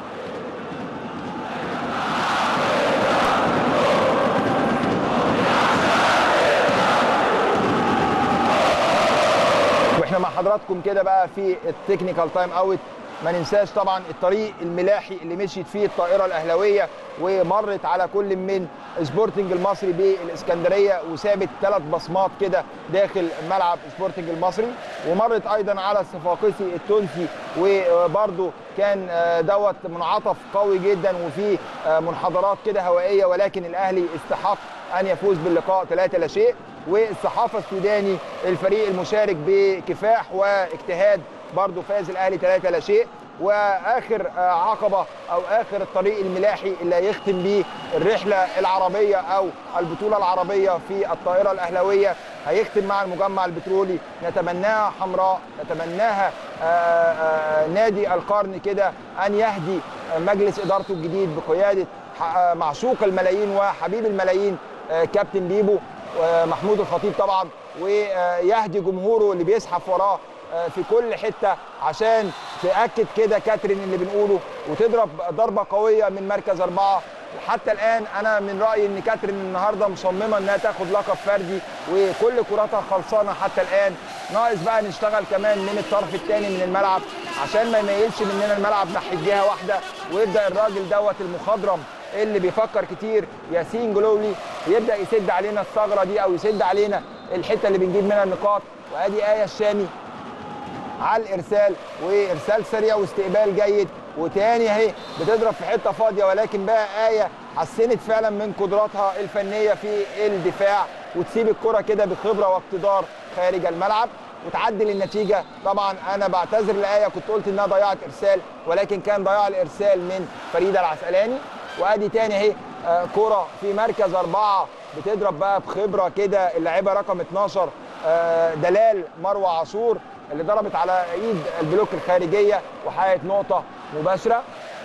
واحنا مع حضراتكم كده بقى في التكنيكال تايم اوت ما ننساش طبعا الطريق الملاحي اللي مشيت فيه الطائره الاهلاويه ومرت على كل من سبورتنج المصري بالاسكندريه وسابت ثلاث بصمات كده داخل ملعب سبورتنج المصري ومرت ايضا على الصفاقسي التونسي وبرده كان آه، دوت منعطف قوي جدا وفيه آه، منحدرات كده هوائيه ولكن الاهلي استحق ان يفوز باللقاء ثلاثة لا شيء والصحافه السوداني الفريق المشارك بكفاح واجتهاد برضه فاز الاهلي 3 لا شيء واخر آه، عقبه او اخر الطريق الملاحي اللي هيختم بيه الرحله العربيه او البطوله العربيه في الطائره الاهلاويه هيختم مع المجمع البترولي نتمناها حمراء نتمناها آه، آه، نادي القرن كده ان يهدي مجلس ادارته الجديد بقياده ح- آه، معشوق الملايين وحبيب الملايين آه، كابتن بيبو ومحمود الخطيب طبعا ويهدي جمهوره اللي بيزحف وراه آه، في كل حته عشان تاكد كده كاترين اللي بنقوله وتضرب ضربه قويه من مركز اربعه حتى الان انا من رايي ان كاترين النهارده مصممه انها تاخد لقب فردي وكل كراتها خلصانه حتى الان ناقص بقى نشتغل كمان من الطرف الثاني من الملعب عشان ما يميلش مننا الملعب ناحيه جهه واحده ويبدا الراجل دوت المخضرم اللي بيفكر كتير ياسين جلولي يبدا يسد علينا الثغره دي او يسد علينا الحته اللي بنجيب منها النقاط وادي ايه الشامي على الارسال وارسال سريع واستقبال جيد وتاني اهي بتضرب في حته فاضيه ولكن بقى ايه حسنت فعلا من قدراتها الفنيه في الدفاع وتسيب الكره كده بخبره واقتدار خارج الملعب وتعدل النتيجه طبعا انا بعتذر لايه كنت قلت انها ضيعت ارسال ولكن كان ضياع الارسال من فريده العسقلاني وادي تاني اهي آه، كره في مركز اربعه بتضرب بقى بخبره كده اللاعبه رقم 12 آه، دلال مروه عاشور اللي ضربت على ايد البلوك الخارجيه وحققت نقطه مباشره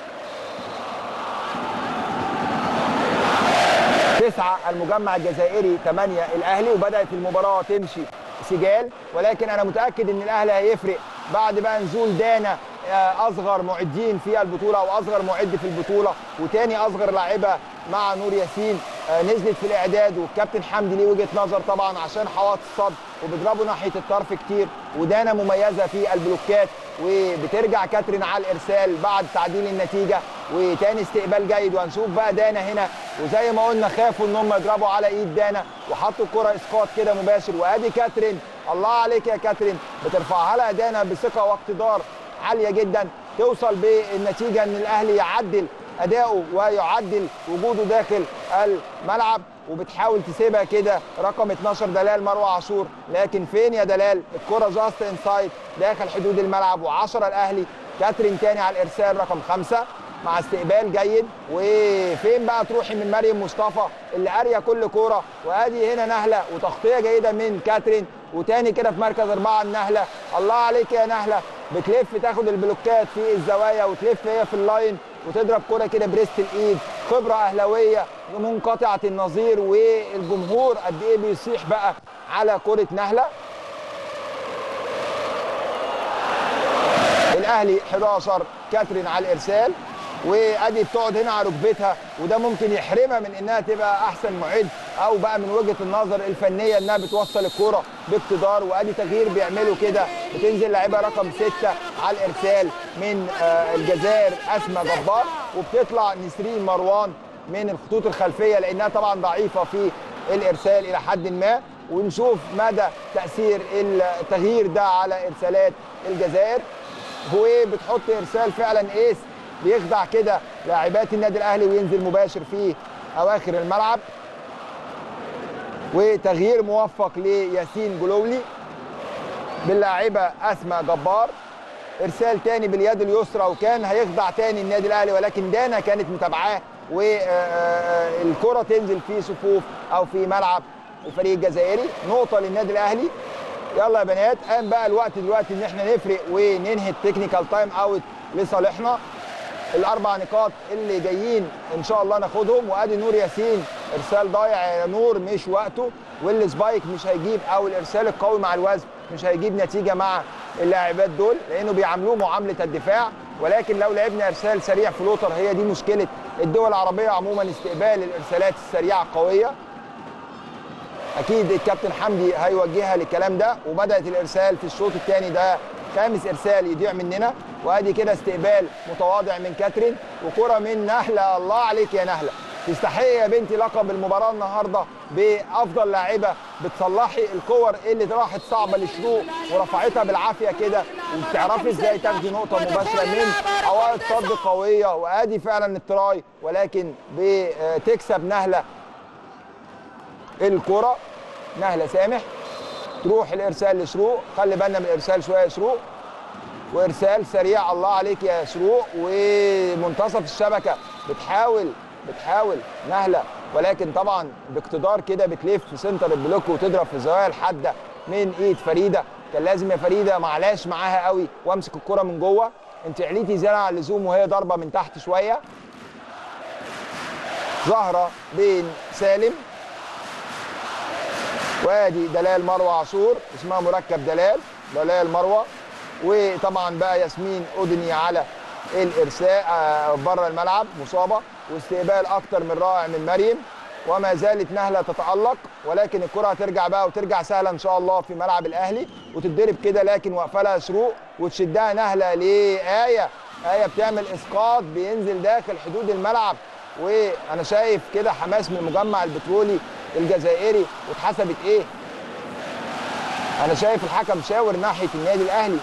تسعة المجمع الجزائري ثمانية الأهلي وبدأت المباراة تمشي سجال ولكن أنا متأكد إن الأهلي هيفرق بعد بقى نزول دانا آه، أصغر معدين في البطولة أو أصغر معد في البطولة وتاني أصغر لاعبة مع نور ياسين آه، نزلت في الإعداد والكابتن حمدي ليه وجهة نظر طبعا عشان حواط الصد وبيضربوا ناحية الطرف كتير ودانا مميزة في البلوكات وبترجع كاترين على الإرسال بعد تعديل النتيجة وتاني استقبال جيد وهنشوف بقى دانا هنا وزي ما قلنا خافوا ان هم يضربوا على ايد دانا وحطوا الكره اسقاط كده مباشر وادي كاترين الله عليك يا كاترين بترفعها لها دانا بثقه واقتدار عاليه جدا توصل بالنتيجه ان الاهلي يعدل اداؤه ويعدل وجوده داخل الملعب وبتحاول تسيبها كده رقم 12 دلال مروه عاشور لكن فين يا دلال الكره جاست انسايد داخل حدود الملعب و10 الاهلي كاترين تاني على الارسال رقم خمسة مع استقبال جيد وفين بقى تروحي من مريم مصطفى اللي قاريه كل كوره وادي هنا نهله وتغطيه جيده من كاترين وتاني كده في مركز اربعه النهله الله عليك يا نهله بتلف تاخد البلوكات في الزوايا وتلف هي في اللاين وتضرب كوره كده بريست الايد خبره اهلاويه منقطعه النظير والجمهور قد ايه بيصيح بقى على كره نهله الاهلي 11 كاترين على الارسال وادي بتقعد هنا على ركبتها وده ممكن يحرمها من انها تبقى احسن معد او بقى من وجهه النظر الفنيه انها بتوصل الكوره باقتدار وادي تغيير بيعمله كده بتنزل لاعبها رقم سته على الارسال من آه، الجزائر اسماء جبار وبتطلع نسرين مروان من الخطوط الخلفيه لانها طبعا ضعيفه في الارسال الى حد ما ونشوف مدى تاثير التغيير ده على ارسالات الجزائر هو بتحط ارسال فعلا ايس بيخدع كده لاعبات النادي الاهلي وينزل مباشر في اواخر الملعب وتغيير موفق لياسين جلولي باللاعبه اسماء جبار ارسال تاني باليد اليسرى وكان هيخدع تاني النادي الاهلي ولكن دانا كانت متابعاه والكره تنزل في صفوف او في ملعب الفريق الجزائري نقطه للنادي الاهلي يلا يا بنات قام بقى الوقت دلوقتي ان احنا نفرق وننهي التكنيكال تايم اوت لصالحنا الاربع نقاط اللي جايين ان شاء الله ناخدهم وادي نور ياسين ارسال ضايع يا نور مش وقته والسبايك مش هيجيب او الارسال القوي مع الوزن مش هيجيب نتيجه مع اللاعبات دول لانه بيعاملوه معامله الدفاع ولكن لو لعبنا ارسال سريع فلوتر هي دي مشكله الدول العربيه عموما استقبال الارسالات السريعه القويه اكيد الكابتن حمدي هيوجهها للكلام ده وبدات الارسال في الشوط الثاني ده خامس ارسال يضيع مننا وادي كده استقبال متواضع من كاترين وكره من نهله الله عليك يا نهله تستحقي يا بنتي لقب المباراه النهارده بافضل لاعبه بتصلحي الكور اللي راحت صعبه لشروق ورفعتها بالعافيه كده وبتعرفي ازاي تاخدي نقطه مباشره من عوائد صد قويه وادي فعلا التراي ولكن بتكسب نهله الكره نهله سامح تروح الارسال لشروق خلي بالنا من الارسال شويه يا شروق وارسال سريع الله عليك يا شروق ومنتصف الشبكه بتحاول بتحاول نهله ولكن طبعا باقتدار كده بتلف في سنتر البلوك وتضرب في الزوايا الحاده من ايد فريده كان لازم يا فريده معلاش معاها قوي وامسك الكره من جوه انت عليتي زياده عن اللزوم وهي ضربه من تحت شويه ظاهره بين سالم وادي دلال مروه عاشور اسمها مركب دلال دلال مروه وطبعا بقى ياسمين اودني على الارساء آه، بره الملعب مصابه واستقبال اكتر من رائع من مريم وما زالت نهله تتالق ولكن الكره هترجع بقى وترجع سهله ان شاء الله في ملعب الاهلي وتتضرب كده لكن واقفه لها شروق وتشدها نهله لايه ايه بتعمل اسقاط بينزل داخل حدود الملعب وانا شايف كده حماس من المجمع البترولي الجزائري واتحسبت ايه انا شايف الحكم شاور ناحيه النادي الاهلي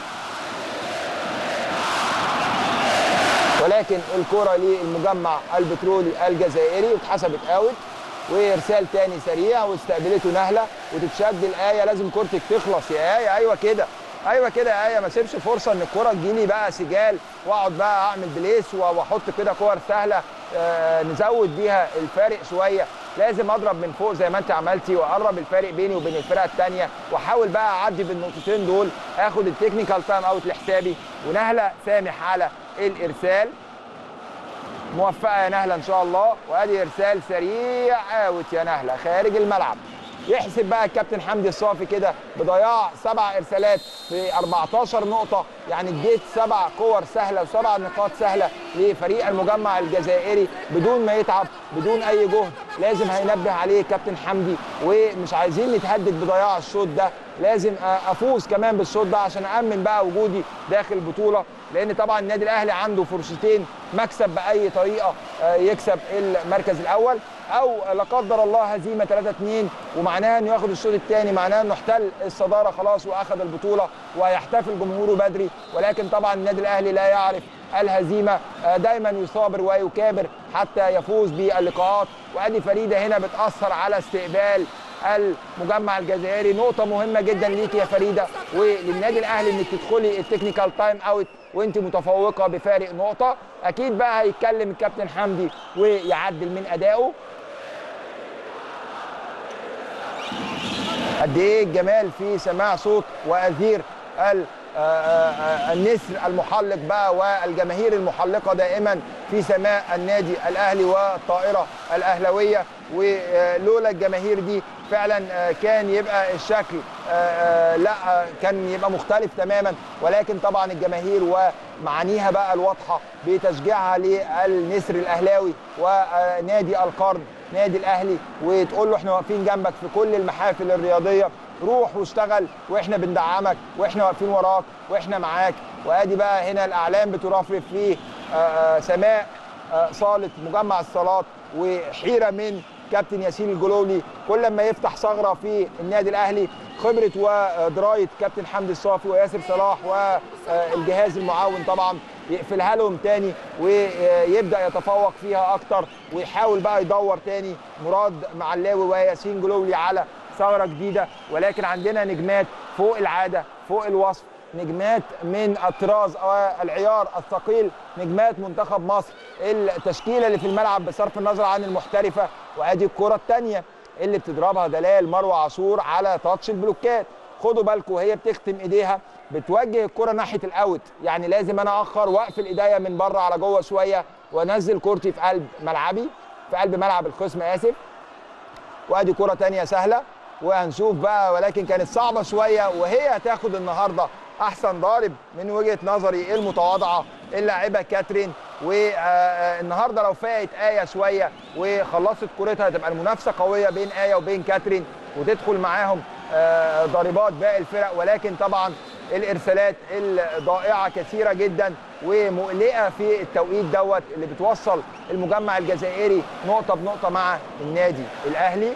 ولكن الكره للمجمع البترولي الجزائري واتحسبت اوت وارسال تاني سريع واستقبلته نهله وتتشد الايه لازم كورتك تخلص يا ايه ايوه كده ايوه كده يا ايه ما سيبش فرصه ان الكره تجيلي بقى سجال واقعد بقى اعمل بليس واحط كده كور سهله آه نزود بيها الفارق شويه لازم اضرب من فوق زي ما انت عملتي واقرب الفارق بيني وبين الفرقه الثانيه واحاول بقى اعدي بالنقطتين دول اخد التكنيكال تايم اوت لحسابي ونهله سامح على الارسال موفقه يا نهله ان شاء الله وادي ارسال سريع اوت يا نهله خارج الملعب يحسب بقى الكابتن حمدي الصافي كده بضياع سبع ارسالات في 14 نقطه يعني اديت سبع كور سهله وسبع نقاط سهله لفريق المجمع الجزائري بدون ما يتعب بدون اي جهد لازم هينبه عليه الكابتن حمدي ومش عايزين نتهدد بضياع الشوط ده لازم افوز كمان بالشوط ده عشان امن بقى وجودي داخل البطوله لان طبعا النادي الاهلي عنده فرصتين مكسب باي طريقه يكسب المركز الاول او لا قدر الله هزيمه 3 2 ومعناها انه ياخد الشوط الثاني معناها انه احتل الصداره خلاص واخذ البطوله وهيحتفل جمهوره بدري ولكن طبعا النادي الاهلي لا يعرف الهزيمه دايما يصابر ويكابر حتى يفوز باللقاءات وادي فريده هنا بتاثر على استقبال المجمع الجزائري نقطه مهمه جدا ليك يا فريده وللنادي الاهلي انك تدخلي التكنيكال تايم اوت وانت متفوقه بفارق نقطه اكيد بقى هيتكلم الكابتن حمدي ويعدل من ادائه قد ايه الجمال في سماع صوت واثير النسر المحلق بقى والجماهير المحلقه دائما في سماء النادي الاهلي والطائره الاهلاويه ولولا الجماهير دي فعلا كان يبقى الشكل لا كان يبقى مختلف تماما ولكن طبعا الجماهير ومعانيها بقى الواضحه بتشجيعها للنسر الاهلاوي ونادي القرن نادي الاهلي وتقول له احنا واقفين جنبك في كل المحافل الرياضيه روح واشتغل واحنا بندعمك واحنا واقفين وراك واحنا معاك وادي بقى هنا الاعلام بترفرف في سماء صاله مجمع الصالات وحيره من كابتن ياسين الجلولي كل ما يفتح ثغره في النادي الاهلي خبره ودرايه كابتن حمدي الصافي وياسر صلاح والجهاز المعاون طبعا يقفلها لهم تاني ويبدا يتفوق فيها اكتر ويحاول بقى يدور تاني مراد معلاوي وياسين جلولي على ثغره جديده ولكن عندنا نجمات فوق العاده فوق الوصف نجمات من الطراز او العيار الثقيل نجمات منتخب مصر التشكيله اللي في الملعب بصرف النظر عن المحترفه وادي الكره الثانيه اللي بتضربها دلال مروه عاشور على تاتش البلوكات خدوا بالكم وهي بتختم ايديها بتوجه الكره ناحيه الاوت يعني لازم انا اخر واقفل ايديا من بره على جوه شويه وانزل كورتي في قلب ملعبي في قلب ملعب الخصم اسف وادي كره ثانيه سهله وهنشوف بقى ولكن كانت صعبه شويه وهي هتاخد النهارده احسن ضارب من وجهه نظري المتواضعه اللاعبه كاترين والنهارده لو فاقت ايه شويه وخلصت كورتها هتبقى المنافسه قويه بين ايه وبين كاترين وتدخل معاهم ضربات باقي الفرق ولكن طبعا الارسالات الضائعه كثيره جدا ومقلقه في التوقيت دوت اللي بتوصل المجمع الجزائري نقطه بنقطه مع النادي الاهلي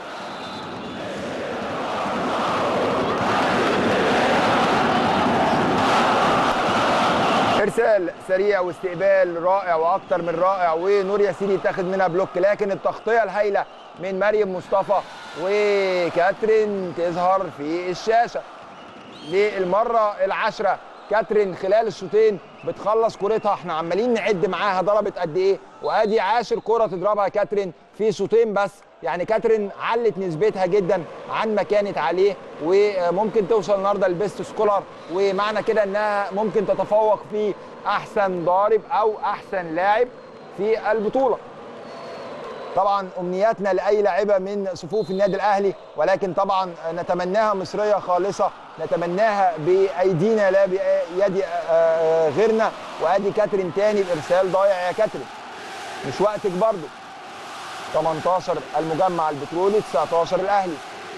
ارسال سريع واستقبال رائع واكتر من رائع ونور ياسين يتاخد منها بلوك لكن التغطيه الهائله من مريم مصطفى وكاترين تظهر في الشاشه للمره العاشره كاترين خلال الشوطين بتخلص كورتها احنا عمالين نعد معاها ضربت قد ايه وادي عاشر كره تضربها كاترين في شوطين بس يعني كاترين علت نسبتها جدا عن ما كانت عليه وممكن توصل النهارده للبيست سكولر ومعنى كده انها ممكن تتفوق في احسن ضارب او احسن لاعب في البطوله طبعا امنياتنا لاي لاعبه من صفوف النادي الاهلي ولكن طبعا نتمناها مصريه خالصه نتمناها بايدينا لا بيد غيرنا وادي كاترين تاني بارسال ضايع يا كاترين مش وقتك برضه 18 المجمع البترولي 19 الاهلي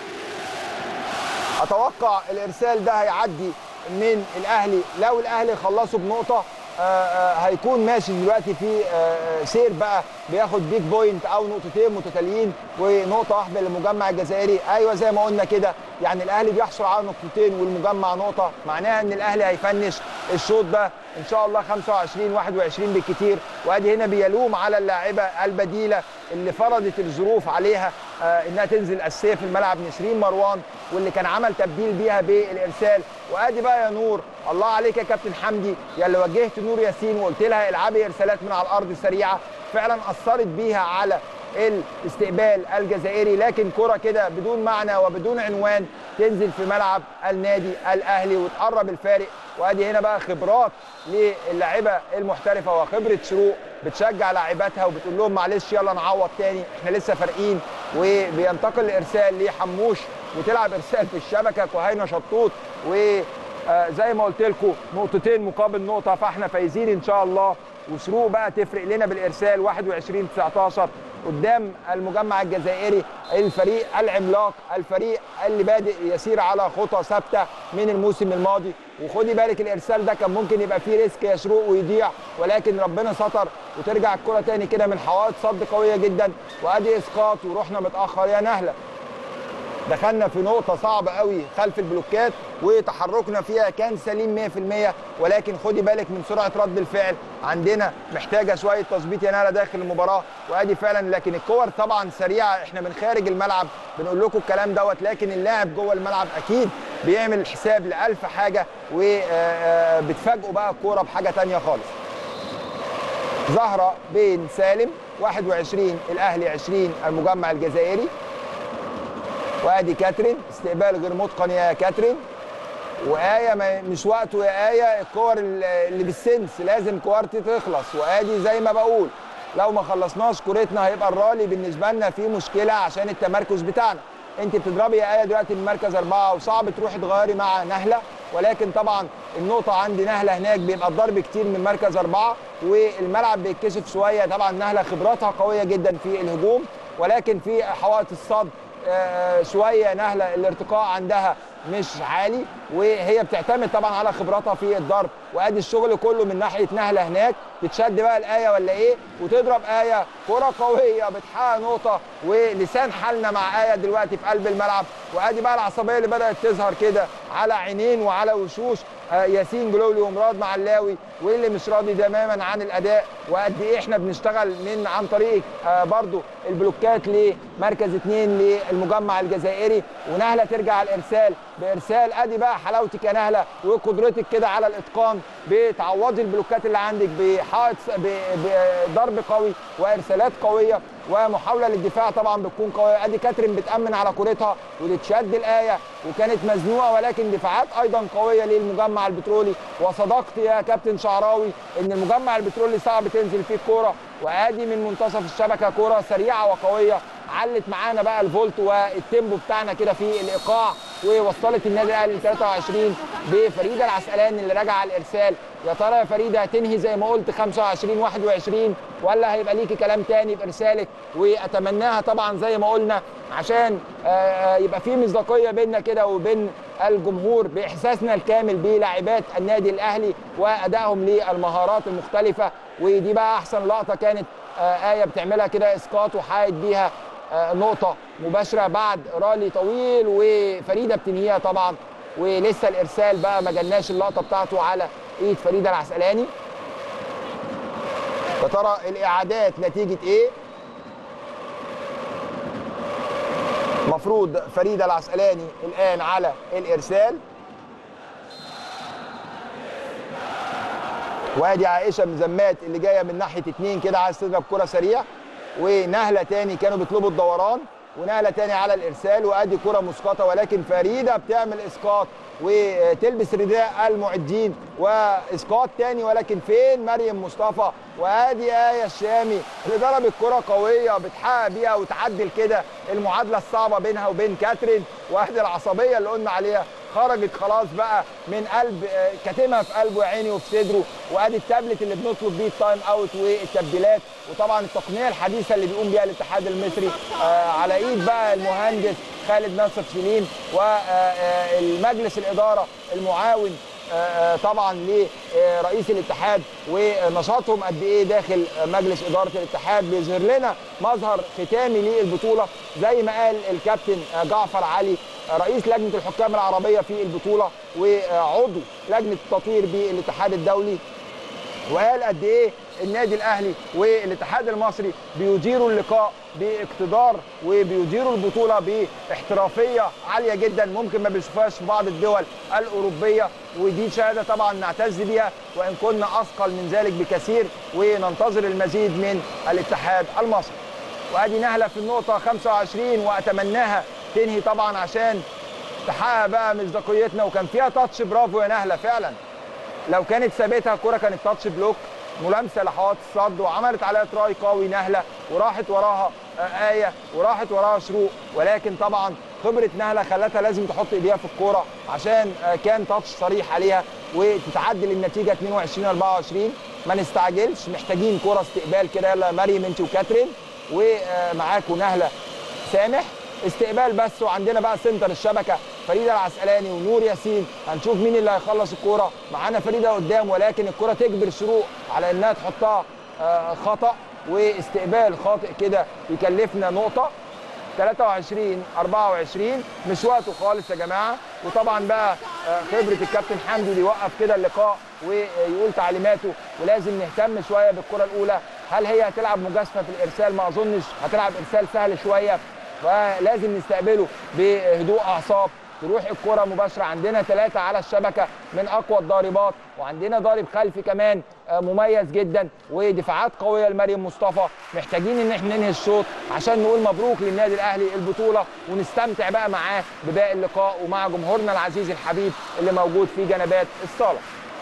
اتوقع الارسال ده هيعدي من الاهلي لو الاهلي خلصوا بنقطه آآ آآ هيكون ماشي دلوقتي في سير بقى بياخد بيج بوينت او نقطتين متتاليين ونقطه واحده للمجمع الجزائري ايوه زي ما قلنا كده يعني الاهلي بيحصل على نقطتين والمجمع نقطه معناها ان الاهلي هيفنش الشوط ده ان شاء الله 25 21 بالكثير وادي هنا بيلوم على اللاعبه البديله اللي فرضت الظروف عليها آه انها تنزل اساسيه في الملعب نسرين مروان واللي كان عمل تبديل بيها بالارسال وادي بقى يا نور الله عليك يا كابتن حمدي يا اللي وجهت نور ياسين وقلت لها العبي ارسالات من على الارض سريعه فعلا اثرت بيها على الاستقبال الجزائري لكن كره كده بدون معنى وبدون عنوان تنزل في ملعب النادي الاهلي وتقرب الفارق وادي هنا بقى خبرات للاعيبه المحترفه وخبره شروق بتشجع لاعباتها وبتقول لهم معلش يلا نعوض تاني احنا لسه فارقين وبينتقل الارسال لحموش وتلعب ارسال في الشبكه كهينه شطوط و آه زي ما قلت لكم نقطتين مقابل نقطه فاحنا فايزين ان شاء الله وشروق بقى تفرق لنا بالارسال 21 19 قدام المجمع الجزائري الفريق العملاق الفريق اللي بادئ يسير على خطى ثابته من الموسم الماضي وخدي بالك الارسال ده كان ممكن يبقى فيه ريسك يا شروق ويضيع ولكن ربنا ستر وترجع الكره تاني كده من حوائط صد قويه جدا وادي اسقاط ورحنا متاخر يا نهله دخلنا في نقطه صعبه قوي خلف البلوكات وتحركنا فيها كان سليم 100% ولكن خدي بالك من سرعه رد الفعل عندنا محتاجه شويه تظبيط يا نهله داخل المباراه وادي فعلا لكن الكور طبعا سريعه احنا من خارج الملعب بنقول لكم الكلام دوت لكن اللاعب جوه الملعب اكيد بيعمل حساب لألف حاجه وبتفاجئوا بقى الكوره بحاجه ثانيه خالص زهره بين سالم 21 الاهلي 20 المجمع الجزائري وادي كاترين استقبال غير متقن يا كاترين وآية ما مش وقته يا آية الكور اللي بالسنس لازم كورتي تخلص وادي زي ما بقول لو ما خلصناش كورتنا هيبقى الرالي بالنسبة لنا في مشكلة عشان التمركز بتاعنا انت بتضربي يا آية دلوقتي من مركز أربعة وصعب تروحي تغيري مع نهلة ولكن طبعا النقطة عند نهلة هناك بيبقى الضرب كتير من مركز أربعة والملعب بيتكشف شوية طبعا نهلة خبراتها قوية جدا في الهجوم ولكن في حوائط الصد شويه نهله الارتقاء عندها مش عالي وهي بتعتمد طبعا على خبراتها في الضرب وادي الشغل كله من ناحيه نهله هناك تتشد بقى الايه ولا ايه وتضرب ايه كره قويه بتحقق نقطه ولسان حالنا مع ايه دلوقتي في قلب الملعب وادي بقى العصبيه اللي بدات تظهر كده على عينين وعلى وشوش ياسين جلولي ومراد معلاوي واللي مش راضي تماما عن الاداء وقد ايه احنا بنشتغل من عن طريق برضو البلوكات لمركز اثنين للمجمع الجزائري ونهله ترجع الارسال بارسال ادي بقى حلاوتك يا نهله وقدرتك كده على الاتقان بتعوضي البلوكات اللي عندك بحائط بضرب قوي وارسالات قويه ومحاوله للدفاع طبعا بتكون قويه ادي كاترين بتامن على كورتها وتتشد الايه وكانت مزنوقه ولكن دفاعات ايضا قويه للمجمع البترولي وصدقت يا كابتن شعراوي ان المجمع البترولي صعب تنزل فيه الكوره وادي من منتصف الشبكه كوره سريعه وقويه علت معانا بقى الفولت والتيمبو بتاعنا كده في الايقاع ووصلت النادي الاهلي ل 23 بفريده العسقلاني اللي راجعه على الارسال يا ترى يا فريده هتنهي زي ما قلت 25 21 ولا هيبقى ليكي كلام تاني بارسالك واتمناها طبعا زي ما قلنا عشان يبقى في مصداقيه بيننا كده وبين الجمهور باحساسنا الكامل بلاعبات النادي الاهلي وادائهم للمهارات المختلفه ودي بقى احسن لقطه كانت ايه بتعملها كده اسقاط وحايد بيها نقطه مباشره بعد رالي طويل وفريده بتنهيها طبعا ولسه الارسال بقى ما جالناش اللقطه بتاعته على ايد فريده العسقلاني يا ترى الاعادات نتيجه ايه مفروض فريده العسقلاني الان على الارسال وادي عائشه مزمات اللي جايه من ناحيه اتنين كده عايز تضرب كره سريع ونهله تاني كانوا بيطلبوا الدوران ونهله تاني على الارسال وادي كره مسقطه ولكن فريده بتعمل اسقاط وتلبس رداء المعدين واسقاط تاني ولكن فين مريم مصطفى وادي ايه الشامي اللي ضربت كره قويه بتحقق بيها وتعدل كده المعادله الصعبه بينها وبين كاترين وادي العصبيه اللي قلنا عليها خرجت خلاص بقى من قلب كاتمها في قلبه يا عيني وفي صدره وادي التابلت اللي بنطلب بيه التايم اوت والتبديلات وطبعا التقنيه الحديثه اللي بيقوم بيها الاتحاد المصري على ايد بقى المهندس خالد ناصر سليم والمجلس الاداره المعاون طبعا لرئيس الاتحاد ونشاطهم قد ايه داخل مجلس اداره الاتحاد بيظهر لنا مظهر ختامي للبطوله زي ما قال الكابتن جعفر علي رئيس لجنه الحكام العربيه في البطوله وعضو لجنه التطوير بالاتحاد الدولي وقال قد ايه النادي الاهلي والاتحاد المصري بيديروا اللقاء باقتدار وبيديروا البطوله باحترافيه عاليه جدا ممكن ما بيشوفهاش في بعض الدول الاوروبيه ودي شهاده طبعا نعتز بيها وان كنا اثقل من ذلك بكثير وننتظر المزيد من الاتحاد المصري وادي نهله في النقطه 25 واتمناها تنهي طبعا عشان تحقق بقى مصداقيتنا وكان فيها تاتش برافو يا نهله فعلا لو كانت ثابتها الكره كانت تاتش بلوك ملامسه لحوائط الصد وعملت عليها تراي قوي نهله وراحت وراها آه، ايه وراحت وراها شروق ولكن طبعا خبره نهله خلتها لازم تحط ايديها في الكوره عشان آه، كان تاتش صريح عليها وتتعدل النتيجه 22 24 ما نستعجلش محتاجين كوره استقبال كده يلا يا مريم انت وكاترين ومعاكم نهله سامح استقبال بس وعندنا بقى سنتر الشبكه فريده العسقلاني ونور ياسين هنشوف مين اللي هيخلص الكوره معانا فريده قدام ولكن الكوره تجبر شروق على انها تحطها آه، خطا واستقبال خاطئ كده يكلفنا نقطه 23 24 مش وقته خالص يا جماعه وطبعا بقى آه، خبره الكابتن حمدي اللي يوقف كده اللقاء ويقول تعليماته ولازم نهتم شويه بالكره الاولى هل هي هتلعب مجازفه في الارسال ما اظنش هتلعب ارسال سهل شويه فلازم نستقبله بهدوء اعصاب تروح الكره مباشره عندنا ثلاثه على الشبكه من اقوى الضاربات وعندنا ضارب خلفي كمان آه، مميز جدا ودفاعات قويه لمريم مصطفى محتاجين ان احنا ننهي الشوط عشان نقول مبروك للنادي الاهلي البطوله ونستمتع بقى معاه بباقي اللقاء ومع جمهورنا العزيز الحبيب اللي موجود في جنبات الصاله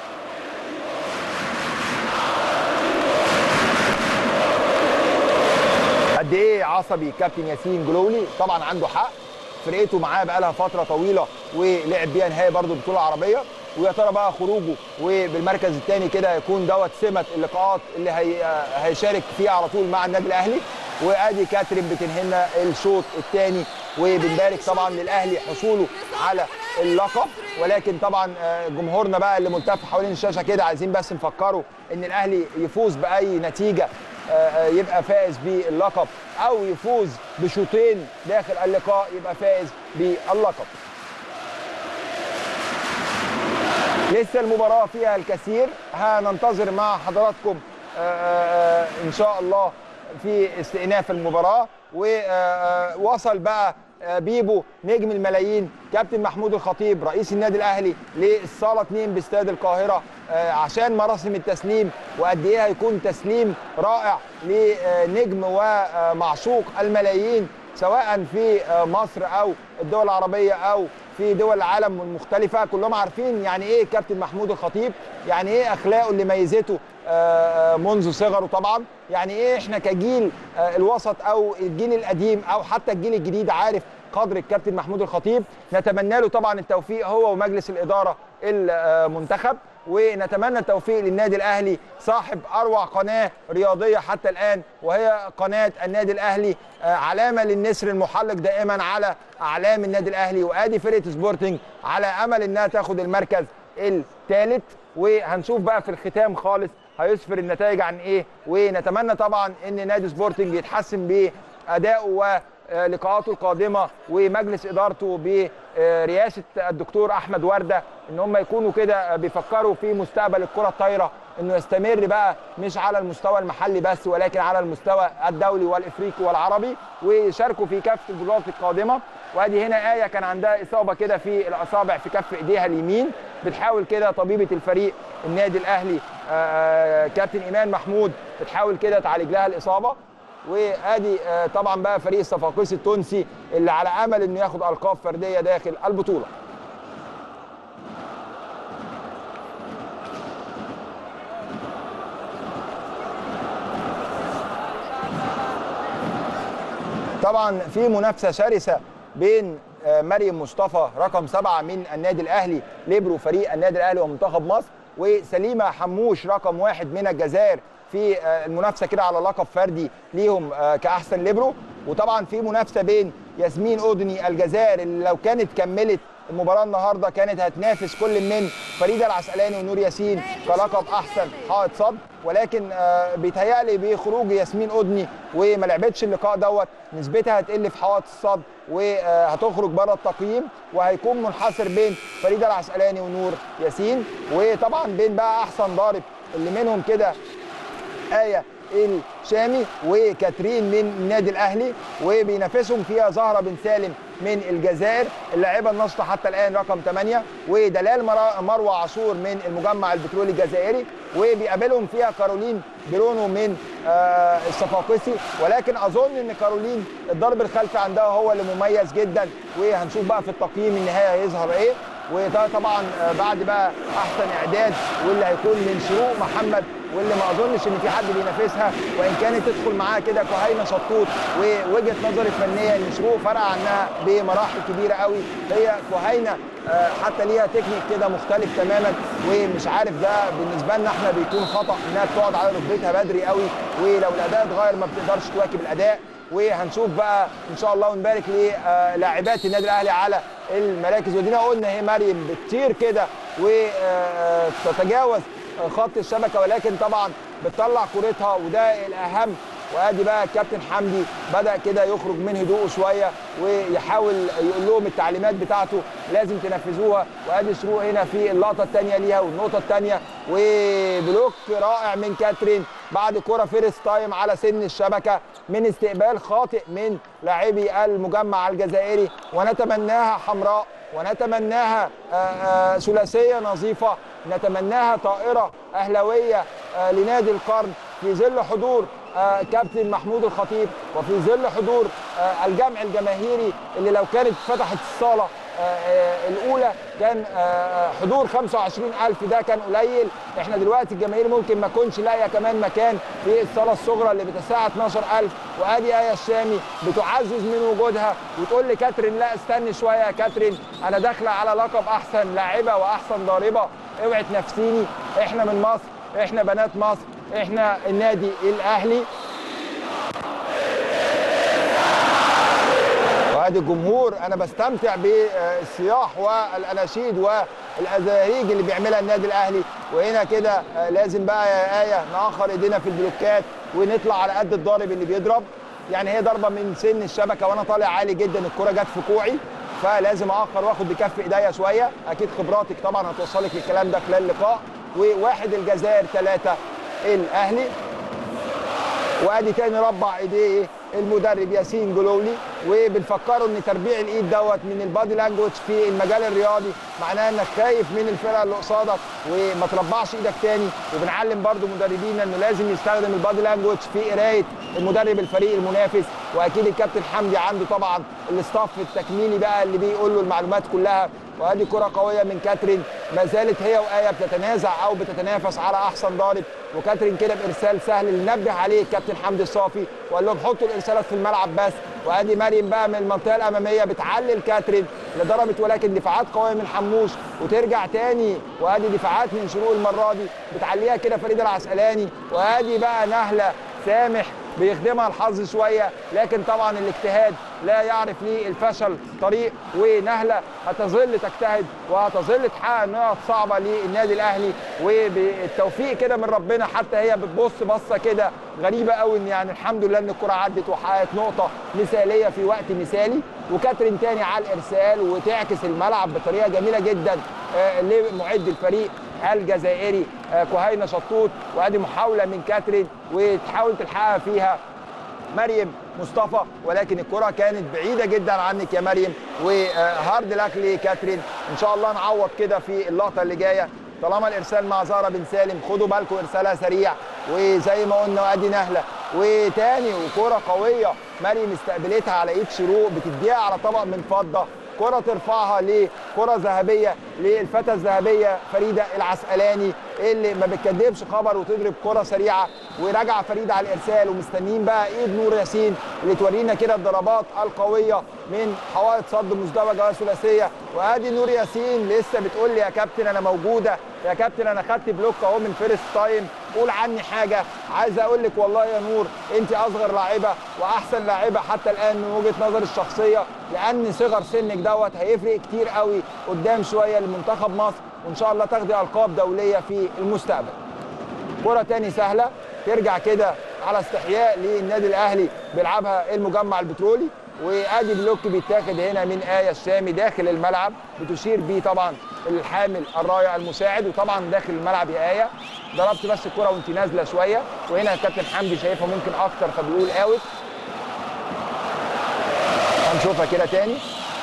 قد ايه عصبي كابتن ياسين جلولي طبعا عنده حق فرقته معاه بقى لها فتره طويله ولعب بيها نهائي برضه البطوله العربيه ويا ترى بقى خروجه وبالمركز الثاني كده هيكون دوت سمه اللقاءات اللي هي هيشارك فيها على طول مع النادي الاهلي وادي كاترين بتنهينا الشوط الثاني وبنبارك طبعا للاهلي حصوله على اللقب ولكن طبعا آه، جمهورنا بقى اللي ملتف حوالين الشاشه كده عايزين بس نفكروا ان الاهلي يفوز باي نتيجه آه، آه، يبقى فائز باللقب او يفوز بشوطين داخل اللقاء يبقى فائز باللقب لسه المباراة فيها الكثير هننتظر مع حضراتكم آه، آه، آه، إن شاء الله في استئناف المباراة ووصل بقى آه، بيبو نجم الملايين كابتن محمود الخطيب رئيس النادي الأهلي للصالة 2 باستاد القاهرة آه، عشان مراسم التسليم وقد إيه هيكون تسليم رائع لنجم ومعشوق الملايين سواء في آه، مصر أو الدول العربية أو في دول العالم المختلفة كلهم عارفين يعني ايه كابتن محمود الخطيب يعني ايه اخلاقه اللي ميزته آه، منذ صغره طبعا يعني ايه احنا كجيل آه، الوسط او الجيل القديم او حتى الجيل الجديد عارف قدر الكابتن محمود الخطيب نتمنى له طبعا التوفيق هو ومجلس الاداره المنتخب ونتمنى التوفيق للنادي الاهلي صاحب اروع قناه رياضيه حتى الان وهي قناه النادي الاهلي آه، علامه للنسر المحلق دائما على اعلام النادي الاهلي وادي فرقه سبورتنج على امل انها تاخد المركز الثالث وهنشوف بقى في الختام خالص هيسفر النتائج عن ايه ونتمنى طبعا ان نادي سبورتنج يتحسن بادائه ولقاءاته القادمه ومجلس ادارته برئاسه الدكتور احمد ورده ان هم يكونوا كده بيفكروا في مستقبل الكره الطايره انه يستمر بقى مش على المستوى المحلي بس ولكن على المستوى الدولي والافريقي والعربي ويشاركوا في كافه البطولات القادمه وادي هنا ايه كان عندها اصابه كده في الاصابع في كف ايديها اليمين بتحاول كده طبيبه الفريق النادي الاهلي آه، كابتن ايمان محمود بتحاول كده تعالج لها الاصابه وادي آه، طبعا بقى فريق الصفاقيس التونسي اللي على امل انه ياخد القاب فرديه داخل البطوله طبعا في منافسه شرسه بين آه، مريم مصطفى رقم سبعة من النادي الاهلي ليبرو فريق النادي الاهلي ومنتخب مصر وسليمه حموش رقم واحد من الجزائر في آه، المنافسه كده على لقب فردي ليهم آه، كاحسن ليبرو وطبعا في منافسه بين ياسمين اودني الجزائر اللي لو كانت كملت المباراه النهارده كانت هتنافس كل من فريده العسقلاني ونور ياسين كلقب احسن حائط صد ولكن آه، بيتهيألي بخروج ياسمين اودني وما لعبتش اللقاء دوت نسبتها هتقل في حوائط الصد وهتخرج بره التقييم وهيكون منحصر بين فريده العسقلاني ونور ياسين وطبعا بين بقى احسن ضارب اللي منهم كده آية الشامي وكاترين من النادي الأهلي وبينافسهم فيها زهرة بن سالم من الجزائر اللاعبه الناشطه حتى الان رقم 8 ودلال مرا- مروه عاشور من المجمع البترولي الجزائري وبيقابلهم فيها كارولين برونو من آه، الصفاقسي ولكن اظن ان كارولين الضرب الخلفي عندها هو اللي مميز جدا وهنشوف بقى في التقييم النهائي هيظهر ايه وده طبعا آه، بعد بقى احسن اعداد واللي هيكون من شروق محمد واللي ما اظنش ان في حد بينافسها وان كانت تدخل معاها كده كهينه شطوط ووجهه نظري الفنيه ان شروق فرق عنها بمراحل كبيره قوي هي كهينه آه، حتى ليها تكنيك كده مختلف تماما ومش عارف ده بالنسبه لنا احنا بيكون خطا انها بتقعد على ركبتها بدري قوي ولو الاداء اتغير ما بتقدرش تواكب الاداء وهنشوف بقى ان شاء الله ونبارك للاعبات النادي الاهلي على المراكز ودينا قلنا هي مريم بتطير كده وتتجاوز خط الشبكه ولكن طبعا بتطلع كورتها وده الاهم وادي بقى الكابتن حمدي بدا كده يخرج من هدوءه شويه ويحاول يقول لهم التعليمات بتاعته لازم تنفذوها وادي شروق هنا في اللقطه الثانيه ليها والنقطه الثانيه وبلوك رائع من كاترين بعد كره فيرست تايم على سن الشبكه من استقبال خاطئ من لاعبي المجمع الجزائري ونتمناها حمراء ونتمناها آه، آه، ثلاثيه نظيفه نتمناها طائره اهلاويه آه، لنادي القرن في ظل حضور آه، كابتن محمود الخطيب وفي ظل حضور آه، الجمع الجماهيري اللي لو كانت فتحت الصاله آه، آه، الاولى كان آه، حضور 25000 ده كان قليل احنا دلوقتي الجماهير ممكن ما تكونش لاقيه كمان مكان في الصاله الصغرى اللي بتساع 12000 وادي ايه الشامي بتعزز من وجودها وتقول لي كاترين لا استني شويه يا كاترين انا داخله على لقب احسن لاعبه واحسن ضاربه اوعي تنافسيني احنا من مصر احنا بنات مصر احنا النادي الاهلي وادي الجمهور انا بستمتع بالصياح والاناشيد والازاهيج اللي بيعملها النادي الاهلي وهنا كده آه، لازم بقى يا ايه ناخر ايدينا في البلوكات ونطلع على قد الضارب اللي بيضرب يعني هي ضربه من سن الشبكه وانا طالع عالي جدا الكره جت في كوعي فلازم اخر واخد بكف ايديا شويه اكيد خبراتك طبعا هتوصلك للكلام ده خلال اللقاء وواحد الجزائر ثلاثه الاهلي وادي تاني ربع ايديه المدرب ياسين جلولي وبنفكره ان تربيع الايد دوت من البادي لانجوج في المجال الرياضي معناه انك خايف من الفرقه اللي قصادك وما تربعش ايدك تاني وبنعلم برضو مدربينا انه لازم يستخدم البادي لانجوج في قرايه المدرب الفريق المنافس واكيد الكابتن حمدي عنده طبعا الاستاف التكميلي بقى اللي بيقول له المعلومات كلها وادي كره قويه من كاترين ما زالت هي وايه بتتنازع او بتتنافس على احسن ضارب وكاترين كده بارسال سهل اللي نبه عليه الكابتن حمدي الصافي وقال لهم حطوا الارسالات في الملعب بس وادي مريم بقى من المنطقه الاماميه بتعلل كاترين اللي ضربت ولكن دفاعات قويه من حموش وترجع تاني وادي دفاعات من شروق المره دي بتعليها كده فريده العسقلاني وادي بقى نهله سامح بيخدمها الحظ شويه لكن طبعا الاجتهاد لا يعرف ليه الفشل طريق ونهله هتظل تجتهد وهتظل تحقق نقط صعبه للنادي الاهلي وبالتوفيق كده من ربنا حتى هي بتبص بصه كده غريبه قوي ان يعني الحمد لله ان الكره عدت وحققت نقطه مثاليه في وقت مثالي وكاترين تاني على الارسال وتعكس الملعب بطريقه جميله جدا آه، لمعد الفريق الجزائري آه، كهينه شطوط وادي محاوله من كاترين وتحاول تلحقها فيها مريم مصطفى ولكن الكره كانت بعيده جدا عنك يا مريم وهارد لك لكاترين ان شاء الله نعوض كده في اللقطه اللي جايه طالما الارسال مع زهره بن سالم خدوا بالكم ارسالها سريع وزي ما قلنا ادي نهله وتاني وكره قويه مريم استقبلتها على ايد شروق بتديها على طبق من فضه كرة ترفعها لكرة ذهبية للفتى الذهبية فريدة العسقلاني اللي ما بتكدبش خبر وتضرب كرة سريعة وراجعة فريدة على الإرسال ومستنيين بقى إيد نور ياسين اللي تورينا كده الضربات القوية من حوائط صد مزدوجة وثلاثية وادي نور ياسين لسه بتقول لي يا كابتن أنا موجودة يا كابتن أنا خدت بلوك أهو من فيرست تايم قول عني حاجة عايز أقول لك والله يا نور أنت أصغر لاعبة وأحسن لاعبة حتى الآن من وجهة نظري الشخصية لأن صغر سنك دوت هيفرق كتير قوي قدام شوية لمنتخب مصر وإن شاء الله تاخدي ألقاب دولية في المستقبل كرة تاني سهلة ترجع كده على استحياء للنادي الأهلي بيلعبها المجمع البترولي وادي بلوك بيتاخد هنا من آية الشامي داخل الملعب بتشير بيه طبعا الحامل الراية المساعد وطبعا داخل الملعب يا آية ضربت بس الكرة وانت نازلة شوية وهنا الكابتن حمدي شايفها ممكن أكتر فبيقول اوت هنشوفها كده تاني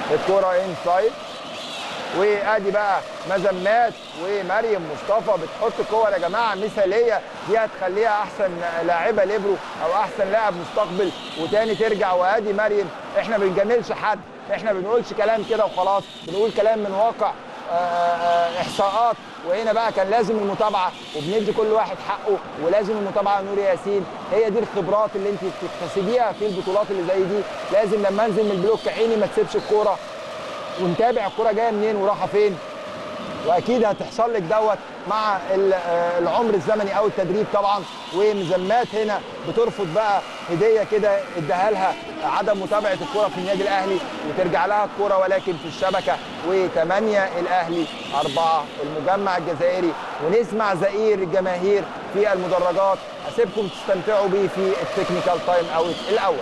الكره انسايد وادي بقى مزمات ومريم مصطفى بتحط كور يا جماعه مثاليه دي هتخليها احسن لاعبه ليبرو او احسن لاعب مستقبل وتاني ترجع وادي مريم احنا ما بنجاملش حد احنا ما بنقولش كلام كده وخلاص بنقول كلام من واقع آه، آه، احصاءات وهنا بقى كان لازم المتابعه وبندي كل واحد حقه ولازم المتابعه نور ياسين هي دي الخبرات اللي انت بتكتسبيها في البطولات اللي زي دي لازم لما انزل من البلوك عيني ما تسيبش الكوره ونتابع الكوره جايه منين ورايحه فين واكيد هتحصل لك دوت مع ال- آه، العمر الزمني او التدريب طبعا ومزمات هنا بترفض بقى هديه كده اداها لها عدم متابعه الكره في النادي الاهلي وترجع لها الكره ولكن في الشبكه وثمانيه الاهلي اربعه المجمع الجزائري ونسمع زئير الجماهير في المدرجات اسيبكم تستمتعوا بيه في التكنيكال تايم اوت الاول